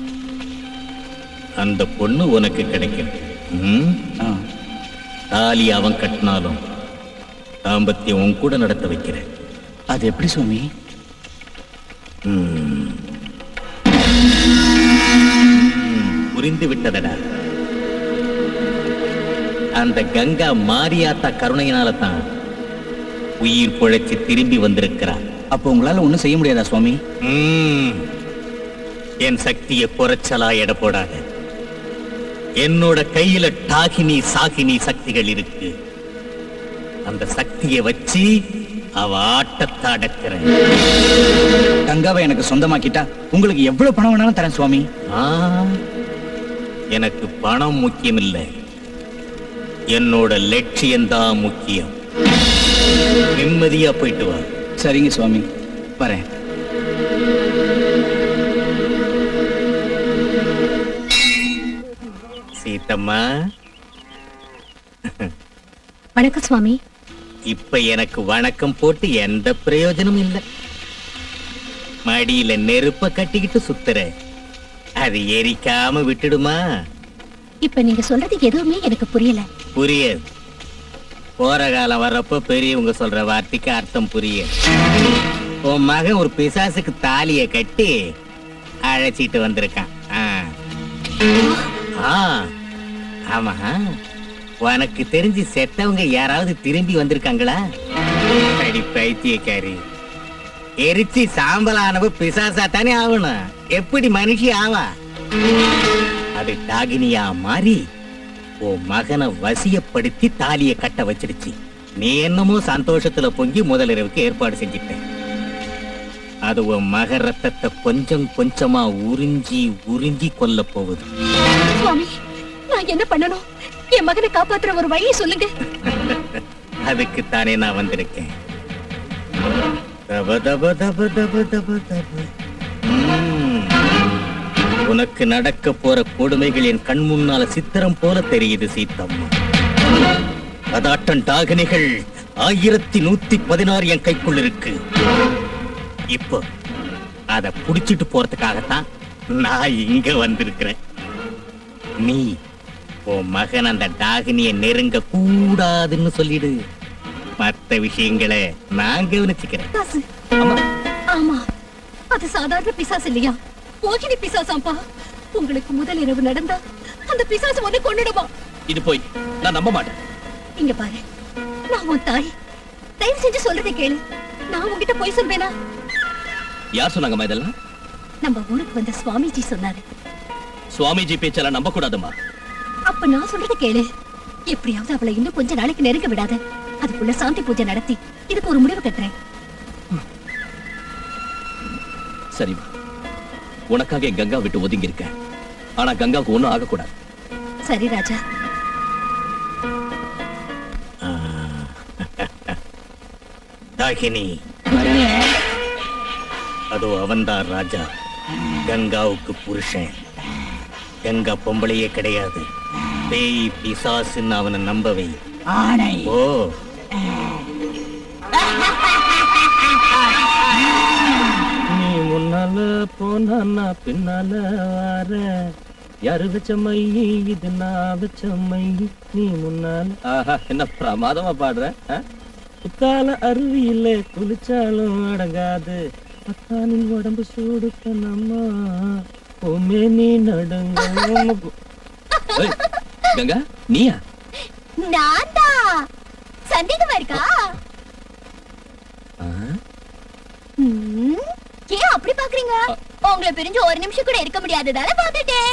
அந்த பொண்ணு உனக்கு கிடைக்கும் ம்? ஆ. தாலி அவன் கட்டினாலும் தாம்பத்தியம் உன் கூட நடத்த வைக்கிறேன் அது எப்படி சுவாமி ம். புரிந்து விட்டதடா அந்த கங்கா மாரியாத்தா கருணையினால தான் உயிர் பொழைச்சு திரும்பி வந்திருக்கிறார் அப்போ உங்களால ஒண்ணும் செய்ய முடியாதா சுவாமி ம். என் சக்தியை குறைச்சலா எடை போடாத என்னோட கையில டாகினி சாகினி சக்திகள் இருக்கு அந்த சக்தியை வச்சு அவ ஆட்டத்தை அடக்கிறேன் கங்காவை எனக்கு சொந்தமாக்கிட்டா உங்களுக்கு எவ்வளவு பணம் வேணாலும் தரேன் சுவாமி ஆ, எனக்கு பணம் முக்கியம் இல்லை என்னோட லட்சியம்தான் முக்கியம் நிம்மதியா போயிட்டு வா சரிங்க சுவாமி வரேன் சீத்தம்மா வணக்கம் சுவாமி இப்ப எனக்கு வணக்கம் போட்டு எந்த பிரயோஜனமும் இல்லை மடியில நெருப்ப கட்டிக்கிட்டு சுத்துற அது எரிக்காம விட்டுடுமா இப்ப நீங்க சொல்றது எதுவுமே எனக்கு புரியல புரியாது போற காலம் வர்றப்போ பெரியவங்க சொல்ற வார்த்தைக்கு அர்த்தம் புரியாது உன் மகன் ஒரு பிசாசுக்கு தாலிய கட்டி அழைச்சிட்டு வந்திருக்கான் ஆ. ஆ, ஆமா உனக்கு தெரிஞ்சு செத்தவங்க யாராவது திரும்பி வந்திருக்காங்களா அடி பைத்தியக்காரி எரிச்சு சாம்பலானவ பிசாசா தானே ஆகணும் எப்படி மனுஷி ஆவா அது டாகினியா மாறி உன் மகனை வசியப்படுத்தி தாலிய கட்ட வச்சிடுச்சு நீ என்னமோ சந்தோஷத்துல பொங்கி முதலிரவுக்கு ஏற்பாடு செஞ்சிட்ட அது உன் மக ரத்தத்தை கொஞ்சம் கொஞ்சமா உறிஞ்சி உறிஞ்சி கொல்ல போகுது சுவாமி நான் என்ன பண்ணணும் என் மகனை காப்பாத்துற ஒரு வழியை சொல்லுங்க அதுக்கு தானே நான் வந்திருக்கேன் தப தப தப தப தப தப. ம். உனக்கு நடக்க போற கொடுமைகள் என் கண் முன்னால சித்திரம் போல தெரியுது சீத்தம்மா அதாட்டன் டாகனிகள் ஆயிரத்தி நூத்தி பதினாறு என் கைக்குள் இருக்கு இப்போ அத புடிச்சிட்டு போறதுக்காகத்தான் நான் இங்க வந்திருக்கிறேன் நீ உன் மகன் அந்த டாகினிய நெருங்க கூடாதுன்னு சொல்லிடு மத்த விஷயங்களை நான் கவனிச்சுக்கிறேன் பிசாசு ஆமா அது சாதாரண பிசாசு இல்லையா மோகினி பிசாசாம்பா உங்களுக்கு முதல் இரவு நடந்தா அந்த பிசாசு வந்து கொன்னுடுமா இது போய் நான் நம்ப மாட்டேன் இங்க பாரு நான் உன் தாய் தயவு செஞ்சு சொல்றதை கேளு நான் உன்கிட்ட போய் சொல்வேனா யார் சொன்னாங்கம்மா இதெல்லாம் நம்ம ஊருக்கு வந்த சுவாமிஜி சொன்னாரு சுவாமிஜி பேச்செல்லாம் நம்ப கூடாதுமா அப்ப நான் சொல்றதை கேளு எப்படியாவது அவளை இன்னும் கொஞ்ச நாளைக்கு நெருங்க விடாத அதுக்குள்ள சாந்தி பூஜை நடத்தி இதுக்கு ஒரு முடிவு கட்டுறேன் சரிம்மா உனக்காக என் கங்கா விட்டு ஒதுங்கி இருக்கேன் ஆனா கங்காவுக்கு ஒண்ணும் ஆகக்கூடாது சரி ராஜா டாகினி அதோ அவன்தான் ராஜா கங்காவுக்கு புருஷன் கங்கா பொம்பளையே கிடையாது பேய் பிசாசுன்னு அவனை நம்பவை ஆணை ஓ நீ முன்னால போனா பின்னால வர யாரு வச்ச மை இது நான் வச்ச மை நீ முன்னால ஆஹா என்ன பிரமாதமா பாடுற ஆ? குத்தால அருவியில குளிச்சாலும் அடங்காது அத்தானின் உடம்பு சூடு பண்ணம்மா உமே நீ நடுங்க ஏய், கங்கா நீயா நான் தான் சந்தேகமா இருக்கா ஆ? ம், ஏன் அப்படி பாக்குறீங்க உங்களை பிரிஞ்சு ஒரு நிமிஷம் கூட இருக்க முடியாததால பாத்துட்டேன்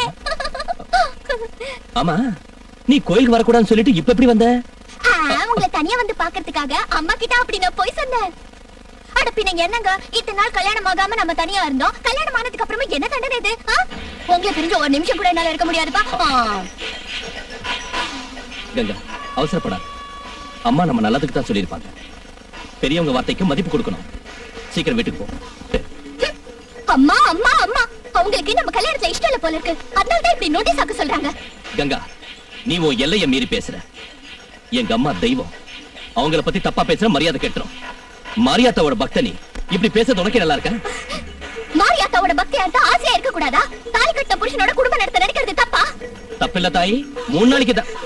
ஆமா நீ கோயிலுக்கு வரக்கூடாதுன்னு சொல்லிட்டு இப்ப எப்படி வந்த ஆ, உங்களை தனியா வந்து பாக்குறதுக்காக அம்மா கிட்ட அப்படி நான் போய் சொன்னேன் அட பின்ன என்னங்க இத்தனை நாள் கல்யாணம் ஆகாம நம்ம தனியா இருந்தோம் கல்யாணம் ஆனதுக்கு அப்புறமா என்ன தண்டனை இது ஆ? உங்களை பிரிஞ்சு ஒரு நிமிஷம் கூட என்னால இருக்க முடியாதுப்பா ஆ. கங்கா அவசரப்படாத அம்மா நம்ம நல்லதுக்கு தான் சொல்லியிருப்பாங்க பெரியவங்க வார்த்தைக்கு மதிப்பு கொடுக்கணும் சீக்கிரம் வீட்டுக்கு போ அம்மா அம்மா அம்மா அவங்களுக்கு நம்ம கல்யாணத்துல இஷ்டம் இல்ல போல இருக்கு அதனால தான் இப்படி நோட்டீஸ் ஆக்க சொல்றாங்க கங்கா நீ உன் எல்லைய மீறி பேசுற எங்க அம்மா தெய்வம் அவங்கள பத்தி தப்பா பேசுற மரியாதை கெட்டுரும் மாரியாத்தாவோட பக்தனி இப்படி பேசுறது உனக்கே நல்லா இருக்கா மாரியாத்தாவோட பக்தியா இருந்தா ஆசையா இருக்க கூடாதா தாலி கட்ட புருஷனோட குடும்பம் நடத்த நினைக்கிறது தப்பா தப்பில்ல தாயி மூணு நாளைக்கு தான்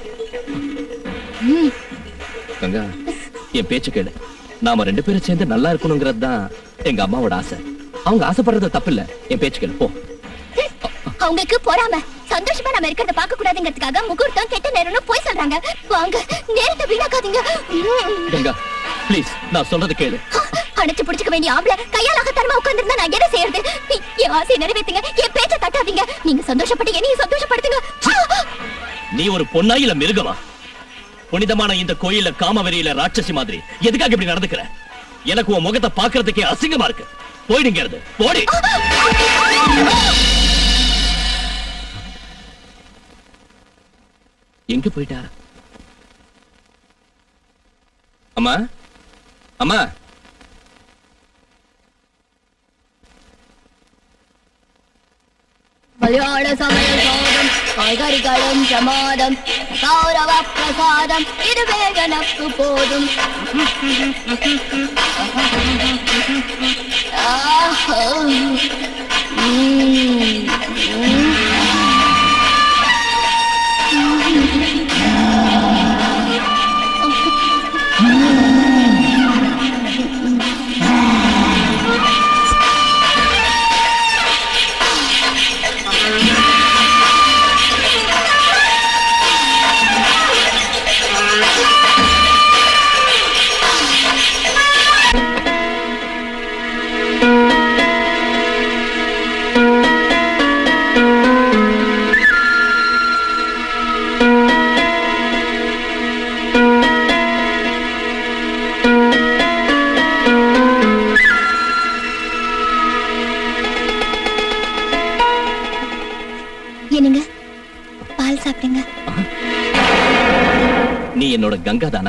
கங்கா என் பேச்சு கேளு நாம ரெண்டு பேரும் சேர்ந்து நல்லா இருக்கணுங்கிறது தான் எங்க அம்மாவோட ஆசை அவங்க ஆசைப்படுறது தப்பில்ல என் பேச்சு கேளு போ அவங்களுக்கு பொறாம சந்தோஷமா நம்ம இருக்கிறத பார்க்க கூடாதுங்கிறதுக்காக முகூர்த்தம் கெட்ட நேரம்னு போய் சொல்றாங்க வாங்க நேரத்தை வீணாக்காதீங்க ம். கங்கா ப்ளீஸ் நான் சொல்றது கேளு அணைச்சு புடிச்சுக்க வேண்டிய ஆம்பளை கையாலாக தரமா உட்கார்ந்திருந்தா நான் என்ன செய்யறது என் ஆசையை நிறைவேத்துங்க என் பேச்ச தட்டாதீங்க நீங்க சந்தோஷப்பட்டு என்னையும் சந்தோஷப்படுத்துங்க நீ ஒரு பொண்ணா இல்ல மிருகமா புனிதமான இந்த கோயில்ல காமவெறியில ராட்சசி மாதிரி எதுக்காக இப்படி நடந்துக்கிற எனக்கு உன் முகத்தை பாக்குறதுக்கே அசிங்கமா இருக்கு போயிடுங்க இருந்து. போடி எங்க போயிட்டா அம்மா அம்மா மலையாள சமையல் சாதம் காய்கறிகளும் பிரமாதம் கௌரவ பிரசாதம் இதுவே எனக்கு போதும் ஆஹா. உம். என்னங்க பால் சாப்பிடுங்க நீ என்னோட கங்கா தானா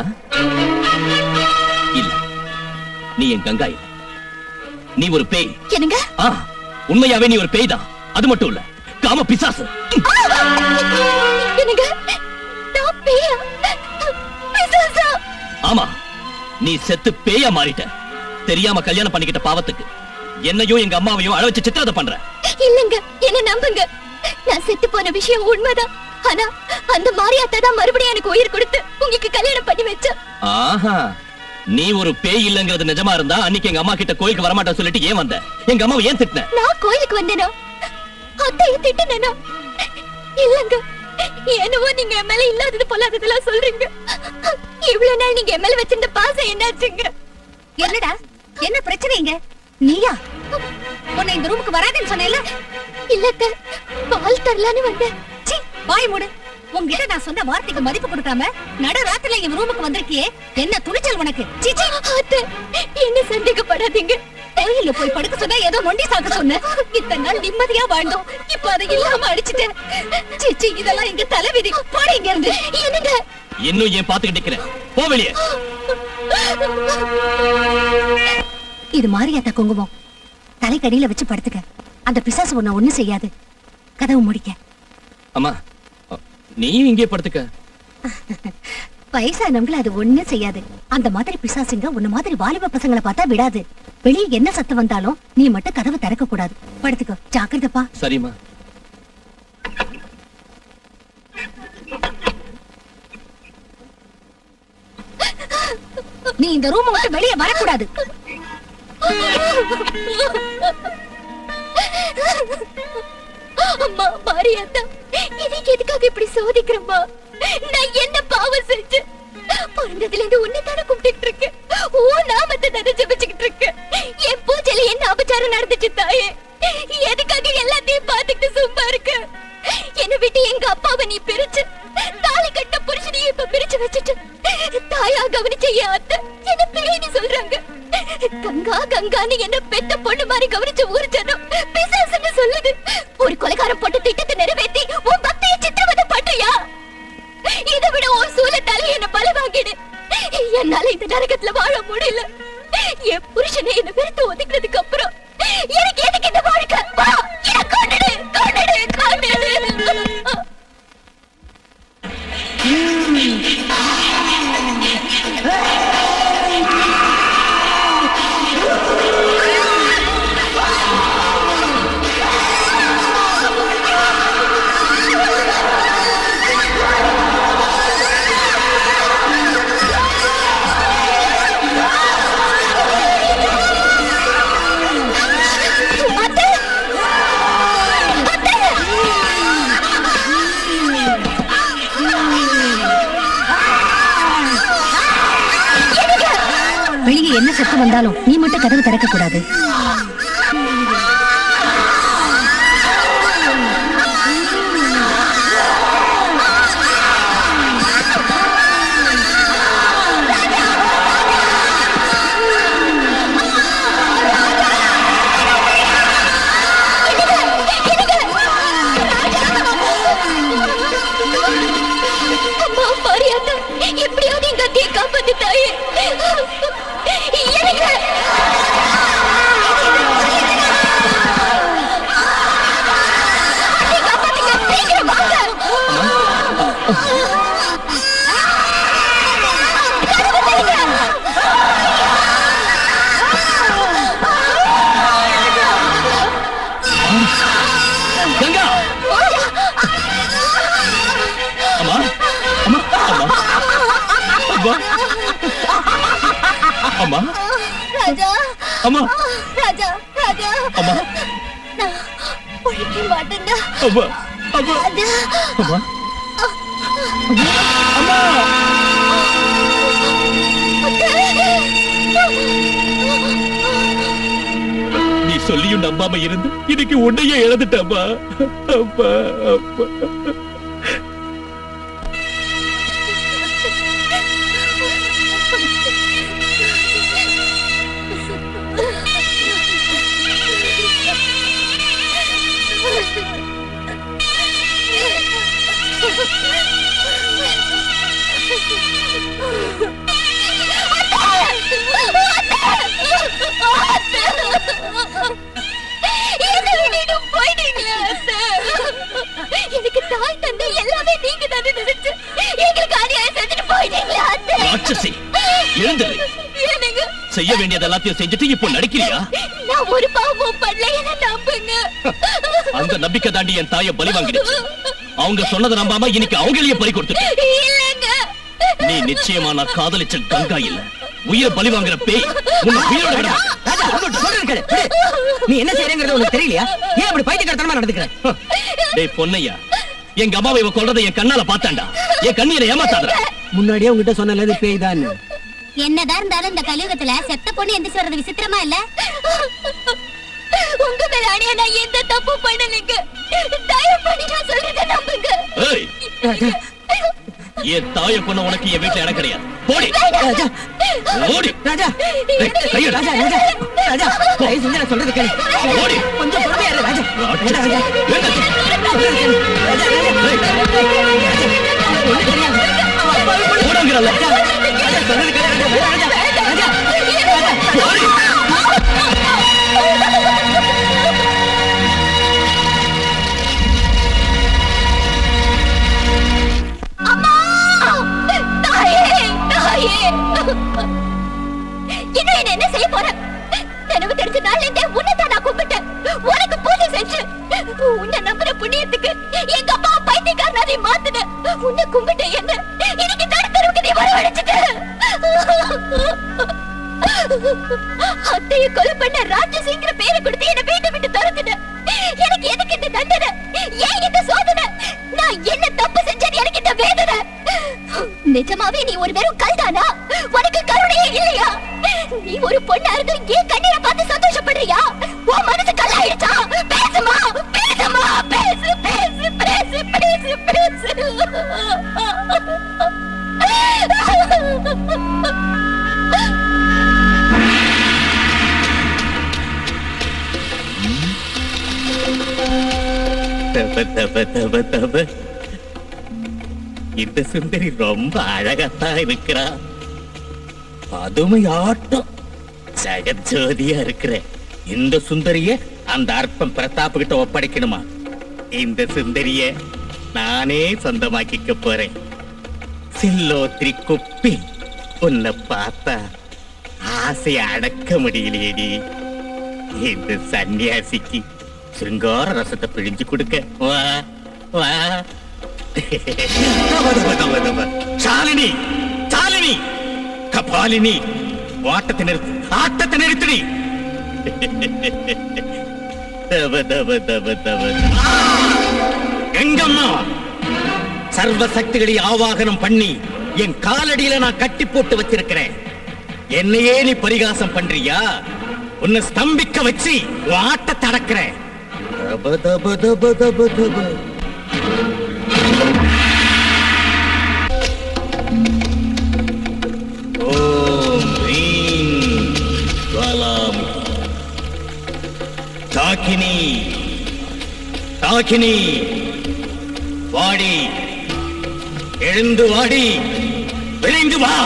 இல்ல நீ என் கங்கா இல்ல நீ ஒரு பேய் என்னங்க ஆ உண்மையாவே நீ ஒரு பேய் தான் அது மட்டும் இல்ல காம பிசாசு என்னங்க நான் பேயா பிசாசா ஆமா நீ செத்து பேயா மாறிட்ட தெரியாம கல்யாணம் பண்ணிக்கிட்ட பாவத்துக்கு என்னையும் எங்க அம்மாவையும் அழ வச்சு சித்திரதை பண்ற இல்லங்க என்ன நம்புங்க நான் செத்து போன விஷயம் உண்மைதான் ஆனா அந்த மாரியாத்தா தான் மறுபடியும் எனக்கு உயிர் கொடுத்து உங்களுக்கு கல்யாணம் பண்ணி வச்சா ஆஹா நீ ஒரு பேய் இல்லங்கிறது நிஜமா இருந்தா அன்னைக்கு எங்க அம்மா கிட்ட கோயிலுக்கு வரமாட்டேன் சொல்லிட்டு ஏன் வந்த எங்க அம்மாவை ஏன் திட்டின நான் கோயிலுக்கு வந்தேனா அத்தையை திட்டுனேனா இல்லங்க என்னவோ நீங்க என் மேல இல்லாதது பொல்லாததெல்லாம் சொல்றீங்க இவ்வளவு நாள் நீங்க என் மேல வச்சிருந்த பாசம் என்னாச்சுங்க என்னடா என்ன பிரச்சனைங்க நீயா உன்னை இந்த ரூமுக்கு வராதுன்னு சொன்னேல இல்லத்த பால் தரலான்னு வந்தேன் சீ வாய் மூடு உன்கிட்ட நான் சொன்ன வார்த்தைக்கு மதிப்பு கொடுக்காம நடு ராத்திரில என் ரூமுக்கு வந்திருக்கியே என்ன துணிச்சல் உனக்கு சீ சீ அத்தை என்ன சந்தேகப்படாதீங்க கோயில்ல போய் படுக்க சொன்னா ஏதோ நொண்டி சாக்க சொன்ன இத்தனை நாள் நிம்மதியா வாழ்ந்தோம் இப்ப அதை இல்லாம அடிச்சிட்டேன் சீச்சி இதெல்லாம் எங்க தலைவிதி போட இங்க இருந்து என்னங்க இன்னும் ஏன் பாத்துக்கிட்டு நிக்கிறேன் போ வெளியே இது மாரியாத்தா குங்குமம் தலைக்கடியில வச்சு படுத்துக்க அந்த பிசாசு உன்னை ஒண்ணு செய்யாது கதவு முடிக்க அம்மா நீயும் இங்கே படுத்துக்க வயசானவங்களை அது ஒண்ணு செய்யாது அந்த மாதிரி பிசாசுங்க உன்ன மாதிரி வாலிப பசங்களை பார்த்தா விடாது வெளியே என்ன சத்தம் வந்தாலும் நீ மட்டும் கதவை திறக்க கூடாது படுத்துக்கோ ஜாக்கிரதப்பா சரிம்மா நீ இந்த ரூம் விட்டு வெளியே வரக்கூடாது அம்மா மாரியாத்தா இதுக்கு எதுக்காக இப்படி சோதிக்கிறம்மா நான் என்ன பாவம் செஞ்சேன் பிறந்ததுல இருந்து உன்னை தானே கும்பிட்டு இருக்கேன் ஓ நாமத்தை தானே ஜெபிச்சுக்கிட்டு இருக்கேன் என் பூஜையில என்ன அபச்சாரம் நடந்துச்சு தாயே எதுக்காக எல்லாத்தையும் பார்த்துக்கிட்டு சும்மா இருக்க என்னை விட்டு எங்க அப்பாவை நீ பிரிச்சு தாலி கட்ட புருஷனையும் இப்ப பிரிச்சு வச்சுட்டு தாயா கவனிச்ச என் அத்தை என்ன பேய்னு சொல்றாங்க கங்கா கங்கான்னு என்ன பெத்த பொண்ணு மாதிரி கவனிச்ச ஊர் ஜனம் பிசாசுன்னு சொல்லுது ஒரு கொலைகாரம் போட்டு திட்டத்தை நிறைவேத்தி உன் பக்தியை சித்திரவதை பண்றியா இதை விட உன் சூழத்தால என்ன பல வாங்கிடு என்னால இந்த நரகத்துல வாழ முடியல என் புருஷனை என்ன வெறுத்து ஒதுக்குனதுக்கு அப்புறம் எனக்கு எதுக்கு இந்த வாழ்க்கை வா என்ன கொண்டுடு கொண்டுடு கொண்டுடு அத்தை அத்தை வெளியே என்ன சத்தம் வந்தாலும் நீ மட்டும் கதவு திறக்க கூடாது அம்மா மாரியாத்தா எப்படியாவது எங்க அத்தையை காப்பாத்து தாயே எனக்கு அம்மா ராஜா அம்மா ராஜா ராஜா அம்மா நான் உழைக்க மாட்டேன்டா அம்மா அம்மா ராஜா அம்மா நீ சொல்லியும் நம்பாம இருந்து இன்னைக்கு உன்னையே இழந்துட்டம்மா அப்பா அப்பா என்னை விட்டுட்டு போயிட்டீங்களே, அத்தை. எனக்கு தாய் தந்தை எல்லாமே நீங்க தானே நினைச்சு எங்களுக்கு அநியாயம் செஞ்சுட்டு போயிட்டீங்களே அத்தை. ராட்சசி எழுந்துரு எனக்கு செய்ய வேண்டியது எல்லாத்தையும் செஞ்சுட்டு இப்போ நடிக்கிறியா நான் ஒரு பாவமும் பண்ணல என்ன நம்புங்க அந்த நம்பிக்கை தாண்டி என் தாய பலி வாங்கிடுச்சு அவங்க சொன்னதை நம்பாம இன்னைக்கு அவங்களையே பறி கொடுத்துட்ட இல்லைங்க நீ நிச்சயமா நான் காதலிச்ச கங்கா இல்ல உயிரை பலி வாங்குற பேய் உன்னை உயிரோட விட மாட்டேன். ராஜா சொல்றது கேளு விடு. நீ என்ன செய்யறங்கிறது உனக்கு தெரியலையா ஏன் அப்படி பைத்தியக்காரத்தனமா நடந்துக்கிற டேய் பொன்னையா எங்க அம்மாவை இவ கொல்றதை என் கண்ணால பார்த்தாண்டா என் கண்ணீரை ஏமாத்தாதடா முன்னாடியே உங்ககிட்ட சொன்னல இது பேய் தான் என்னதான் இருந்தாலும் இந்த கலியுகத்துல செத்த பொண்ணு எந்திரிச்சு வர்றது விசித்திரமா இல்ல உங்க மேல அணியா நான் எந்த தப்பு பண்ணலைங்க தயவு பண்ணி நான் சொல்றத நம்புங்க ஏய் என் தாய பொண்ண உனக்கு என் வீட்டுல இடம் கிடையாது போடி ராஜா ஓடி ராஜா டேய், கையெடு. ராஜா ராஜா ராஜா தயவு செஞ்சு நான் சொல்றது கேளு ஓடி. கொஞ்சம் பொறுமையா இரு ராஜா ராஜா ராஜா வேண்டாம். சொல்றது கேளு. ராஜா ராஜா ராஜா ஒண்ணும் தெரியாது அவன் அப்பாவை கொண்டு- ஓடுங்கிறல்ல. ராஜா ராஜா சொல்றது கேளு ராஜா ராஜா ராஜா ராஜா அம்மா தாயே தாயே இன்னும் என்ன என்ன செய்ய போற நினைவு தெரிஞ்ச நாள்ல இருந்தே உன்னை தான் நான் கூப்பிட்டேன் உனக்கு பூஜை செஞ்சு உன்னை நம்புற புண்ணியத்துக்கு எங்க அப்பா பைத்தியக்காரனா நீ மாத்துன உன்னை கும்பிட்ட என்ன இன்னைக்கு தடுத்தருவுக்கு நீ வரவழைச்சிட்ட அத்தைய கொலை பண்ண ராட்சசிங்கிற பேரை கொடுத்து என்ன வீட்டை விட்டு துரத்துன எனக்கு எதுக்கு இந்த தண்டனை ஏன் இந்த சோதனை நான் என்ன தப்பு செஞ்சேன் எனக்கு இந்த வேதனை நிஜமாவே நீ ஒரு வெறும் கல்தானா உனக்கு கருணையே இல்லையா நீ ஒரு பொண்ணா இருந்து ஏன் கண்ணீரை பார்த்து சந்தோஷப்படுறியா உன் மனசு கல்லாயிடுச்சா பேசுமா பேசுமா பேசு பேசு பேசு பேசு பேசு தப தப தப தப இந்த சுந்தரி ரொம்ப அழகத்தான் இருக்கிறா பதுமையாட்டம் ஜெகஜோதியா இருக்கிற இந்த சுந்தரிய அந்த அற்பம் பிரதாப் கிட்ட ஒப்படைக்கணுமா இந்த சுந்தரிய நானே சொந்தமாக்கிக்க போறேன் சில்லோத்திரி குப்பி உன்னை பார்த்தா ஆசைய அடக்க முடியலையேடி இந்த சன்னியாசிக்கு சிருங்கார ரசத்தை பிழிஞ்சு கொடுக்க வா வா தவ, தவ, தவ, தவ. சாலினி சாலினி கபாலினி வாட்டத்தை நிறுத்து ஆட்டத்தை நிறுத்துடி தவ தவ தவ தவ எங்கம்மா சர்வ சக்திகளை ஆவாகனம் பண்ணி என் காலடியில நான் கட்டி போட்டு வச்சிருக்கிறேன் என்னையே நீ பரிகாசம் பண்றியா உன்னை ஸ்தம்பிக்க வச்சு உன் ஆட்டத்தை அடக்கிறேன் தப தப தப தப தப ஓம் ஹ்ரீம் ஜுவாலாமுகி தாக்கினி தாக்கினி வாடி எழுந்து வாடி விரைந்து வா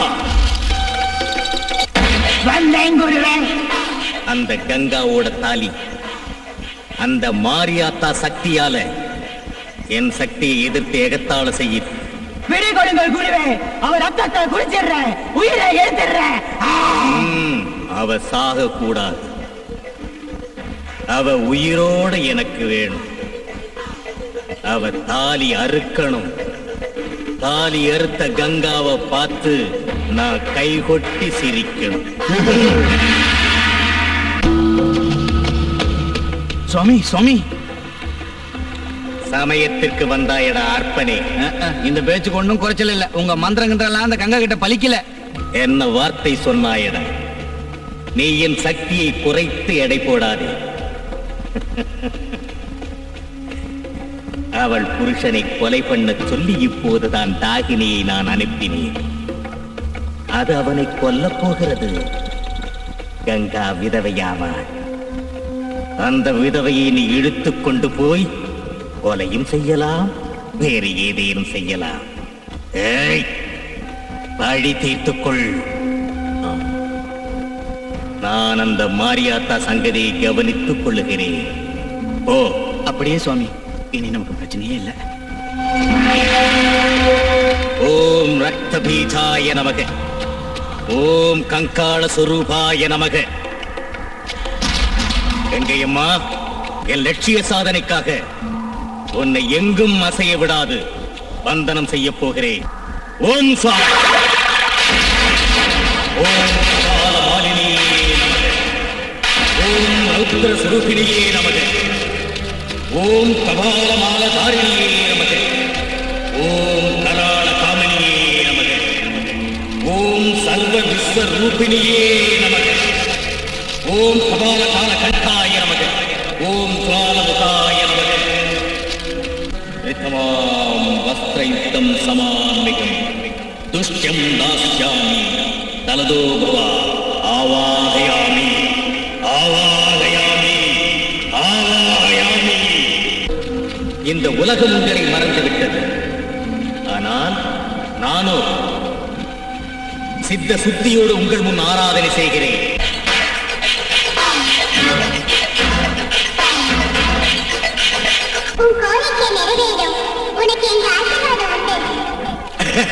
அந்த கங்காவோட தாலி அந்த மாரியாத்தா சக்தியால என் சக்தியை எதிர்த்து எகத்தாள செய்யுது விடை கொடுங்கள் குருவே அவர் ரத்தத்தை குடிச்சிடுறேன் உயிரை எடுத்துடுறேன் ம், அவ சாக கூடாது அவ உயிரோட எனக்கு வேணும் அவ தாலி அறுக்கணும் தாலி அறுத்த கங்காவை பார்த்து நான் கைகொட்டி சிரிக்கணும் சுவாமி சுவாமி சமயத்திற்கு வந்தாயடா அர்ப்பனே அஹ், அஹ், இந்த பேச்சுக்கு ஒண்ணும் குறைச்சல் இல்ல உங்க மந்திரங்கன்றெல்லாம் அந்த கங்கா கிட்ட பலிக்கல என்ன வார்த்தை சொன்னாயடா நீ என் சக்தியை குறைத்து எடை போடாதே அவள் புருஷனை கொலை பண்ண சொல்லி இப்போதுதான் தாகினியை நான் அனுப்பினேன் அது அவனை கொல்லப் போகிறது கங்கா விதவையாவாள் அந்த விதவையை நீ இழுத்துக் கொண்டு போய் கொலையும் செய்யலாம் வேறு ஏதேனும் செய்யலாம் ஏய் பழி தீர்த்துக்கொள் நான் அந்த மாரியாத்தா சங்கதியை கவனித்துக் கொள்ளுகிறேன் ஓ அப்படியே சுவாமி இனி நமக்கு பிரச்சனையே இல்ல ஓம் ரத்த பீஜாய நமக ஓம் கங்காள சுரூபாய நமக கங்கையம்மா என் லட்சிய சாதனைக்காக உன்னை எங்கும் அசைய விடாது வந்தனம் செய்ய போகிறேன் ஓம் சுவாமி ஓம் கால மாலினியே நமக ஓம் ரௌத்ர சுரூபிணியே நமக ஓம் கபாலமால தாரிணியே நமக ஓம் கராள காமினியே நமக ஓம் சர்வ விஸ்வ ரூபிணியே நமக ஓம் கபால கால கண்டாய நமக ஓம் ஜுவாலமுகாய நமக ரிதமாம் வஸ்திரயுக்தம் சமான்மிகம் துஷ்யம் தாஸ்யாமி தலதோ பவ ஆவாகயாமி ஆவாகயாமி ஆவாகயாமி இந்த உலகம் உங்களை மறந்து விட்டது ஆனால் நானோ சித்த சுத்தியோடு உங்கள் முன் ஆராதனை செய்கிறேன் உன் கோரிக்கை நிறைவேறும் உனக்கு எங்க ஆசீர்வாதம் உண்டு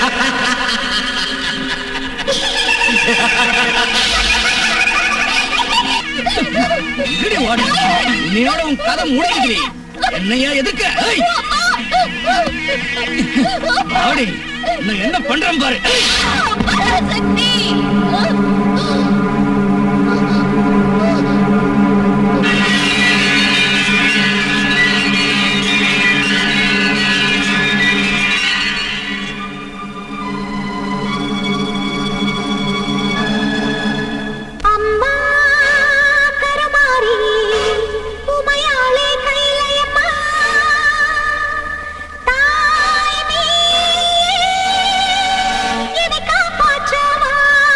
எங்கடி ஓடு? இன்னையோட உன் கதை முடிக்குது என்னையா எதுக்கு ஏய்! ஆடி நான் என்ன பண்றேன் பாரு ஏய்! சக்தி அம்மா கருமாரி உமையாளே கைலையம்மா தாய் நீ என்னை காப்பாற்றவா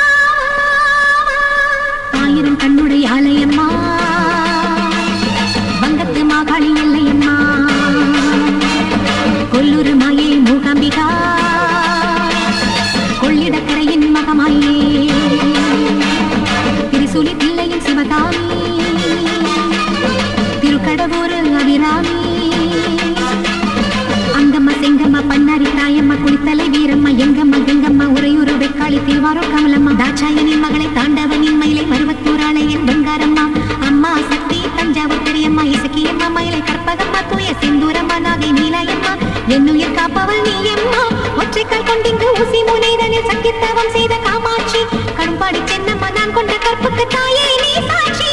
ஆயிரம் கண்ணுடைய ஆலயம்மா வங்கத்து மாகாளி எல்லையம்மா கொல்லூர் மாயே மூகாம்பிகா கொள்ளிடக்கரையின் மகமாயே திரிசூலி பிள்ளையின் சிவகாமி திருக்கடவூர் அபிராமி அங்கம்மா செங்கம்மா பண்ணாரி தாயம்மா குளித்தலை வீரம்மா எங்கம்மா கங்கம்மா உறையூரு வெக்காளி தீவாரோ கமலம்மா தாட்சாயனின் மகளை தாண்டவனின் மயிலை மருவத்தூராளையன் வெங்காரம்மா அம்மா சக்தி தஞ்சாவூர் பெரியம்மா இசக்கியம்மா மயிலை கற்பகம்மா தூய செந்தூரம்மா நாகை நீலாயம்மா என்னுயிர் காப்பவள் நீயம்மா ஒற்றைக்கால் கொண்டிங்கு ஊசி முனைதனில் சக்கித்தவம் செய்த காமாட்சி கரும்பாடி சென்னம்மா நான் கொண்ட கற்புக்கு தாயே நீ சாட்சி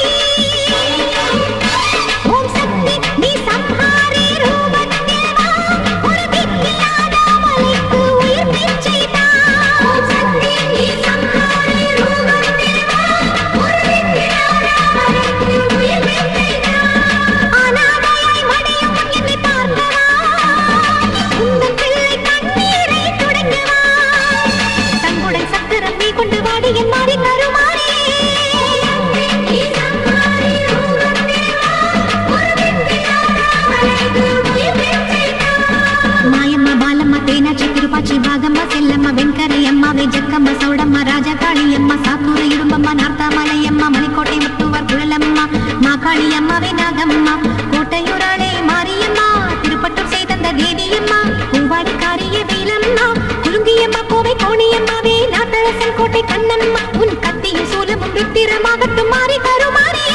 ஓம் சக்தி நீ சம்ஹாரி ரூபத்தில் வா ஒரு திக்கில்லாத மலைக்கு உயிர் பிச்சை தா ஓம் சக்தி நீ சம்ஹாரி ரூபத்தில் வா ஒரு திக்கில்லாத மலைக்கு உயிர் பிச்சை தா அனாதையாய் மடியும் என்னை பார்க்கவா உந்தன் பிள்ளை கண்ணீரை துடைக்கவா தங்குடன் சக்கரம் நீ கொண்டு வாடி என் மாறி கருமாறி நீ சம்ஹாரி ரூபத்தில் வா ஒரு திக்கில்லாத மலைக்கு உயிர் பிச்சை தா மாயம்மா பாலம்மா தேனாச்சி திருப்பாச்சி பாகம்மா செல்லம்மா வெண்கரையம்மா வேஜக்கம்மா சௌடம்மா ராஜா காளியம்மா சாத்தூர இடும்பம்மா நார்த்தாமலையம்மா மணிக்கோட்டை முத்துவார் குழலம்மா மாகாளியம்மாவே நாகம்மா கோட்டையூராளே மாரியம்மா திருப்பட்டூர் செய்தந்த தேவியம்மா பூவாடிக்காரிய வேலம்மா குலுங்கியம்மா கோவை கோணியம்மாவே நாட்டரசன் கோட்டை கண்ணம்மா உன் கத்தியும் சூலமும் ருத்திரமாகட்டும் மாறி கருமாறியே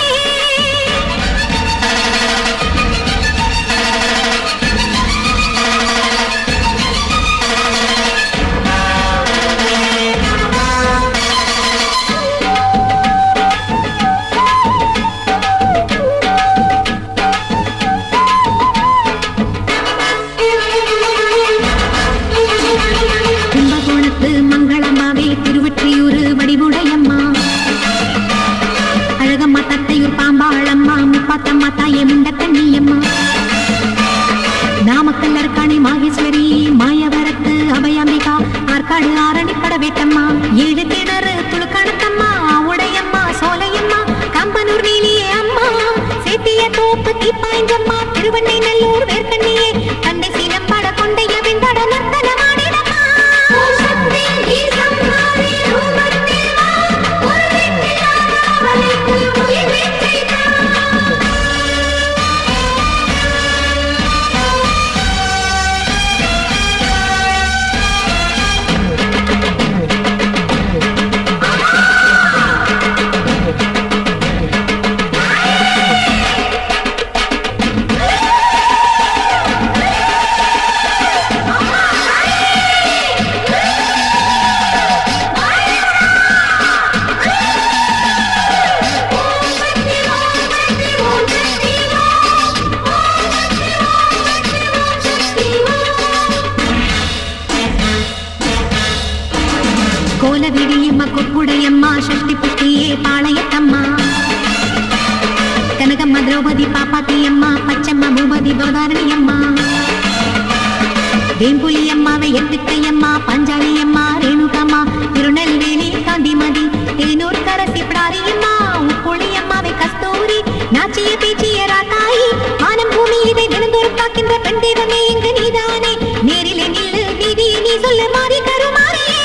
அம்பாளம்மா முப்பாத்தம்மா தாயே முண்ட கண்ணியம்மா நாமக்கல் அர்க்காணி மாகேஸ்வரி மாயவரத்து அபயாம்பிகா ஆற்காடு ஆரணி படவேட்டம்மா ஏழு கிணறு துளுக்கணத்தம்மா உடையம்மா சோலையம்மா கம்பனூர் நீலியே அம்மா சேத்திய தோப்பு தீப்பாய்ஞ்சம்மா திருவண்ணை நல்லூர் வேர்க்கண்ணியே கண்டை சீனம்பட கொண்டைய விந்தட நர்த்தனமாடிடம்மா கோலவிடியம்மா கொப்புடையம்மா ஷஷ்டி புஷ்டியே பாளையத்தம்மா கனகம்மா திரௌபதி பாப்பாத்தியம்மா பச்சம்மா பூபதி பவதாரணியம்மா வேம்புலி அம்மாவை எட்டுக்கையம்மா பஞ்சாலியம்மா ரேணுகம்மா திருநெல்வேலி காந்திமதி தேனூர் கரசி பிடாரியம்மா உப்புளி அம்மாவை கஸ்தூரி நாச்சிய பேச்சிய ராத்தாயி வானம் பூமி இதை தினந்தோறும் காக்கின்ற பெண் தெய்வமே இங்கு நீதானே நேரிலே நில்லு நீதி நீ சொல்லு மாறி கருமாறியே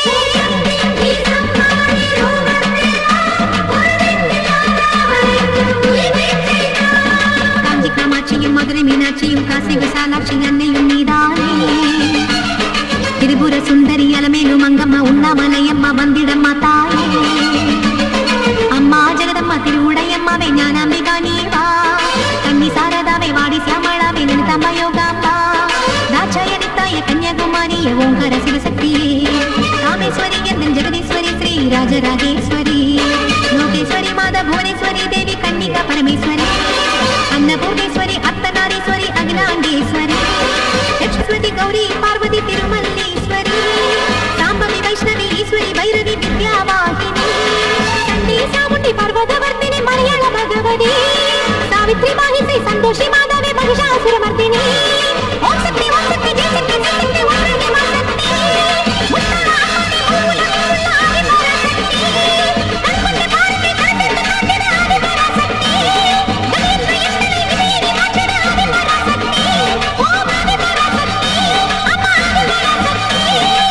காஞ்சி காமாட்சியும் மதுரை மீனாட்சியும் காசி விசாலாட்சி அன்னையும் நீதானே திரிபுர சுந்தரி அலமேலும் அங்கம்மா உண்ணாமலையம்மா வந்திடம்மா தாயே அம்மா ஜெகதம்மா திருவுடையம்மாவை ஞானாம்பிகா நீ வா கன்னி சாரதாவை வாடி சியாமளாவை நினைத்தம்மா யோகாம்பா தாட்சாயணி தாய கன்னியாகுமாரிய ஓங்கார சிவசக்தியே ராமேஸ்வரி எந்தன் ஜெகதீஸ்வரி ஸ்ரீ ராஜராஜேஸ்வரி லோகேஸ்வரி மாதா புவனேஸ்வரி தேவி கன்னிகா பரமேஸ்வரி அன்னபூர்ணேஸ்வரி அர்த்தநாரீஸ்வரி அகிலாண்டேஸ்வரி லட்சுமதி கௌரி பார்வதி திருமல்லேஸ்வரி சாம்பவி வைஷ்ணவி ஈஸ்வரி பைரவி வித்யாவாகினி சண்டி சாமுண்டி பர்வதவர்த்தினி மலையாள பகவதி சாவித்ரி மாஹிசை சந்தோஷி மாதாவி மகிஷாசுரமர்த்தினி ஓம் சக்தி ஓம் சக்தி ஜெய் சக்தி ஜெய் சக்தி ஓம் சக்தி மா சக்தி முத்தான அம்மனி மூலமே உள்ள ஆதிபராசக்தி கண்கொண்டு பாரதி கருத்தெடுத்து காட்டிட ஆதிபராசக்தி கலியற்ற எங்களை விதியினி மாற்றிட ஆதிபராசக்தி ஓம் ஆதிபராசக்தி அம்மா ஆதிபராசக்தி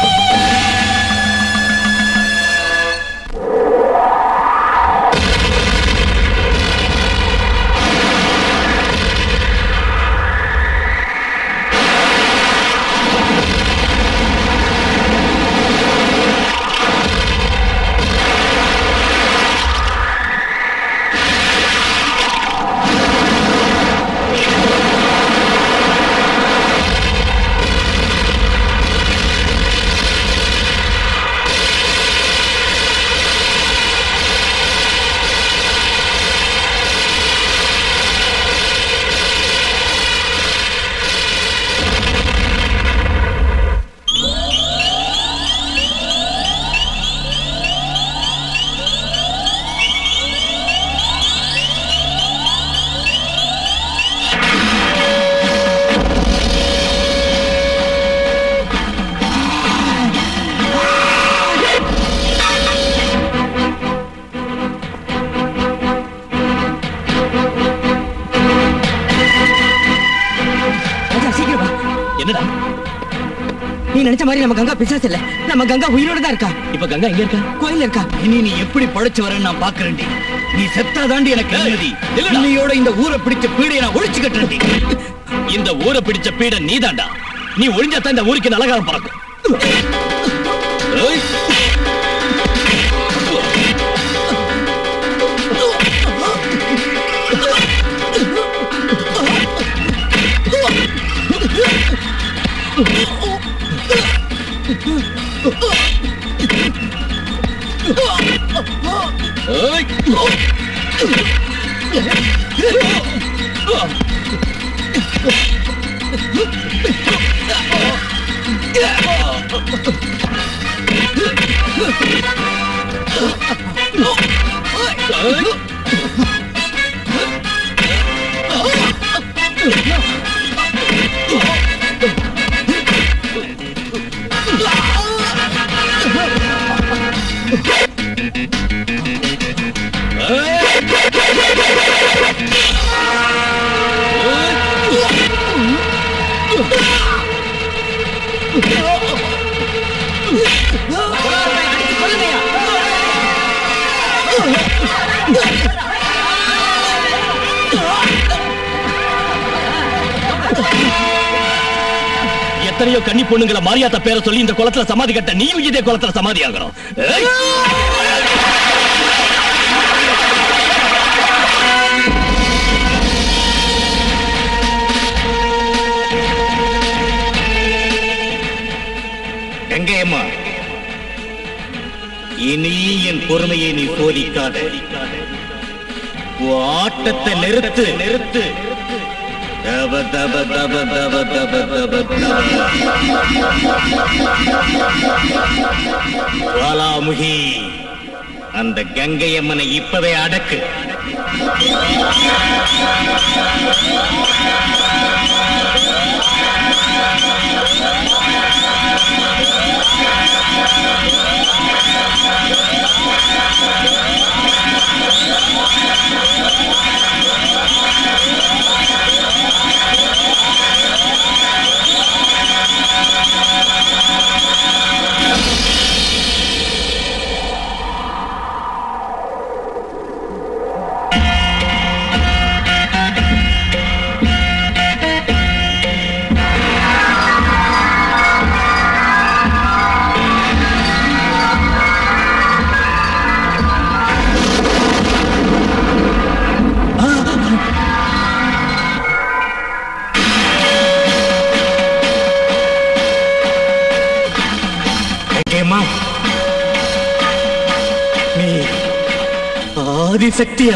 ராஜா சீக்கிரம் வா என்னடா நீ நினைச்ச மாதிரி நம்ம கங்கா பிசாசு இல்ல நம்ம கங்கா உயிரோட தான் இருக்கா இப்ப கங்கா எங்க இருக்கா கோயில்ல இருக்கா இனி நீ எப்படி படைச்சு வரேன்னு நான் பாக்குறேன்டி நீ செத்தாதாண்டி எனக்கு ஏய், நிம்மதி நில்லுடா. இன்னையோட இந்த ஊரை பிடிச்ச பீடையை நான் ஒழிச்சு கட்டுறேன்டி இந்த ஊரை பிடிச்ச பீட நீதாண்டா நீ ஒழிஞ்சாத்தான் இந்த ஊருக்கு நலகாலம் பறக்கும் ஏய். ஏய். எத்தனையோ கன்னி பொண்ணுங்களை மாரியாத்தா பேரை சொல்லி இந்த குளத்துல சமாதி கட்ட நீயும் இதே குளத்துல சமாதி ஆகணும் ஏய்! கங்கையம்மா இனி என் பொறுமையை நீ சோதிக்காத உன் ஆட்டத்தை நிறுத்து நிறுத்து தப தப தப தப தப தப தப. ஜுவாலாமுகி அந்த கங்கையம்மனை இப்பவே அடக்கு கங்கையம்மா நீ ஆதிசக்தியா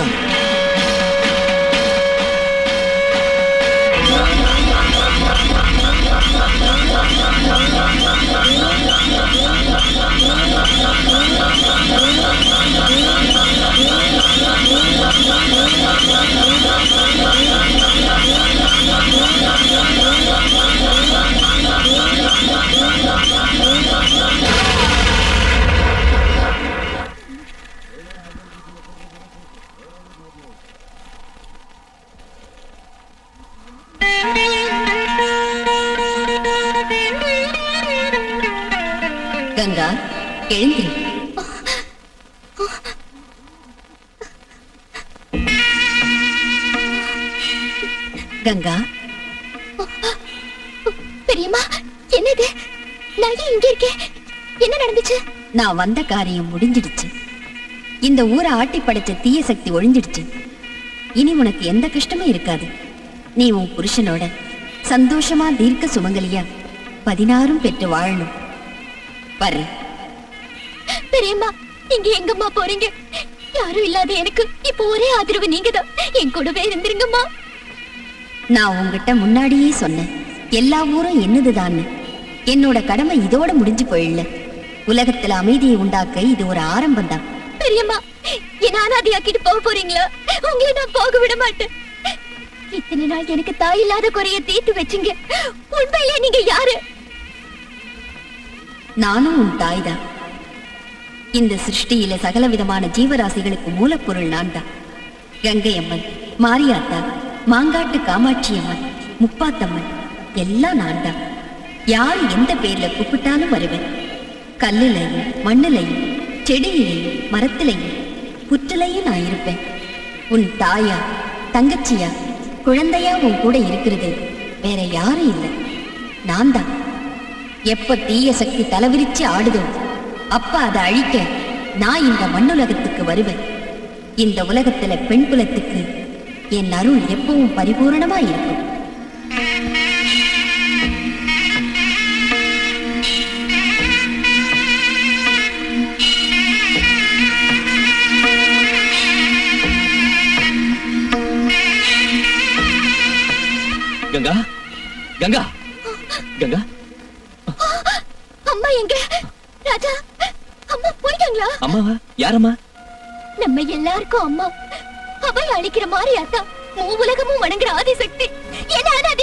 கங்கா எழுந்திரு கங்கா பெரியம்மா என்னது நான் ஏன் இங்க இருக்கேன் என்ன நடந்துச்சு நான் வந்த காரியம் முடிஞ்சிடுச்சு இந்த ஊரை ஆட்டி படைச்ச தீய சக்தி ஒழிஞ்சிடுச்சு இனி உனக்கு எந்த கஷ்டமும் இருக்காது நீ உன் புருஷனோட சந்தோஷமா தீர்க்க சுமங்கலியா பதினாறும் பெற்று வாழணும் பாரு பெரியம்மா நீங்க எங்கம்மா போறீங்க யாரும் இல்லாத எனக்கு இப்போ ஒரே ஆதரவு நீங்கதான் என் கூடவே இருந்துருங்கம்மா நான் உன்கிட்ட முன்னாடியே சொன்னேன் எல்லா ஊரும் என்னதுதான்னு என்னோட கடமை இதோட முடிஞ்சு போயிடல உலகத்துல அமைதியை உண்டாக்க இது ஒரு ஆரம்பம் தான் பெரியம்மா என்ன அனாதையாக்கிட்டு போக போறீங்களா உங்களை நான் போக விட மாட்டேன் இத்தனை நாள் எனக்கு தாய் இல்லாத குறைய தீர்த்து வச்சீங்க உண்மையிலே நீங்க யாரு நானும் உன் தாய்தான் இந்த சிருஷ்டியில சகல விதமான ஜீவராசிகளுக்கு மூலப்பொருள் நான் தான் கங்கை அம்மன் மாரியாத்தா மாங்காட்டு காமாட்சி அம்மன் முப்பாத்தம்மன் எல்லாம் நான் தான் யார் எந்த பேர்ல கூப்பிட்டாலும் வருவேன் கல்லுலையும் மண்ணுலையும் செடியிலையும் மரத்திலையும் புற்றிலையும் நான் இருப்பேன் உன் தாயா தங்கச்சியா குழந்தையா உன் கூட இருக்கிறது வேற யாரும் இல்லை நான் தான் எப்ப தீய சக்தி தலைவிரிச்சு ஆடுதோ அப்ப அதை அழிக்க நான் இந்த மண்ணுலகத்துக்கு வருவேன் இந்த உலகத்துல பெண் குலத்துக்கு என் அருள் எப்பவும் பரிபூரணமா இருக்கும் கங்கா கங்கா கங்கா அம்மா எங்க ராஜா அம்மா போயிட்டாங்களா அம்மாவா யாரம்மா நம்ம எல்லாருக்கும் அம்மா அவை அழிக்கிற மாதிரி அத்தா மூ உலகமும் வணங்குற ஆதிசக்தி என்ன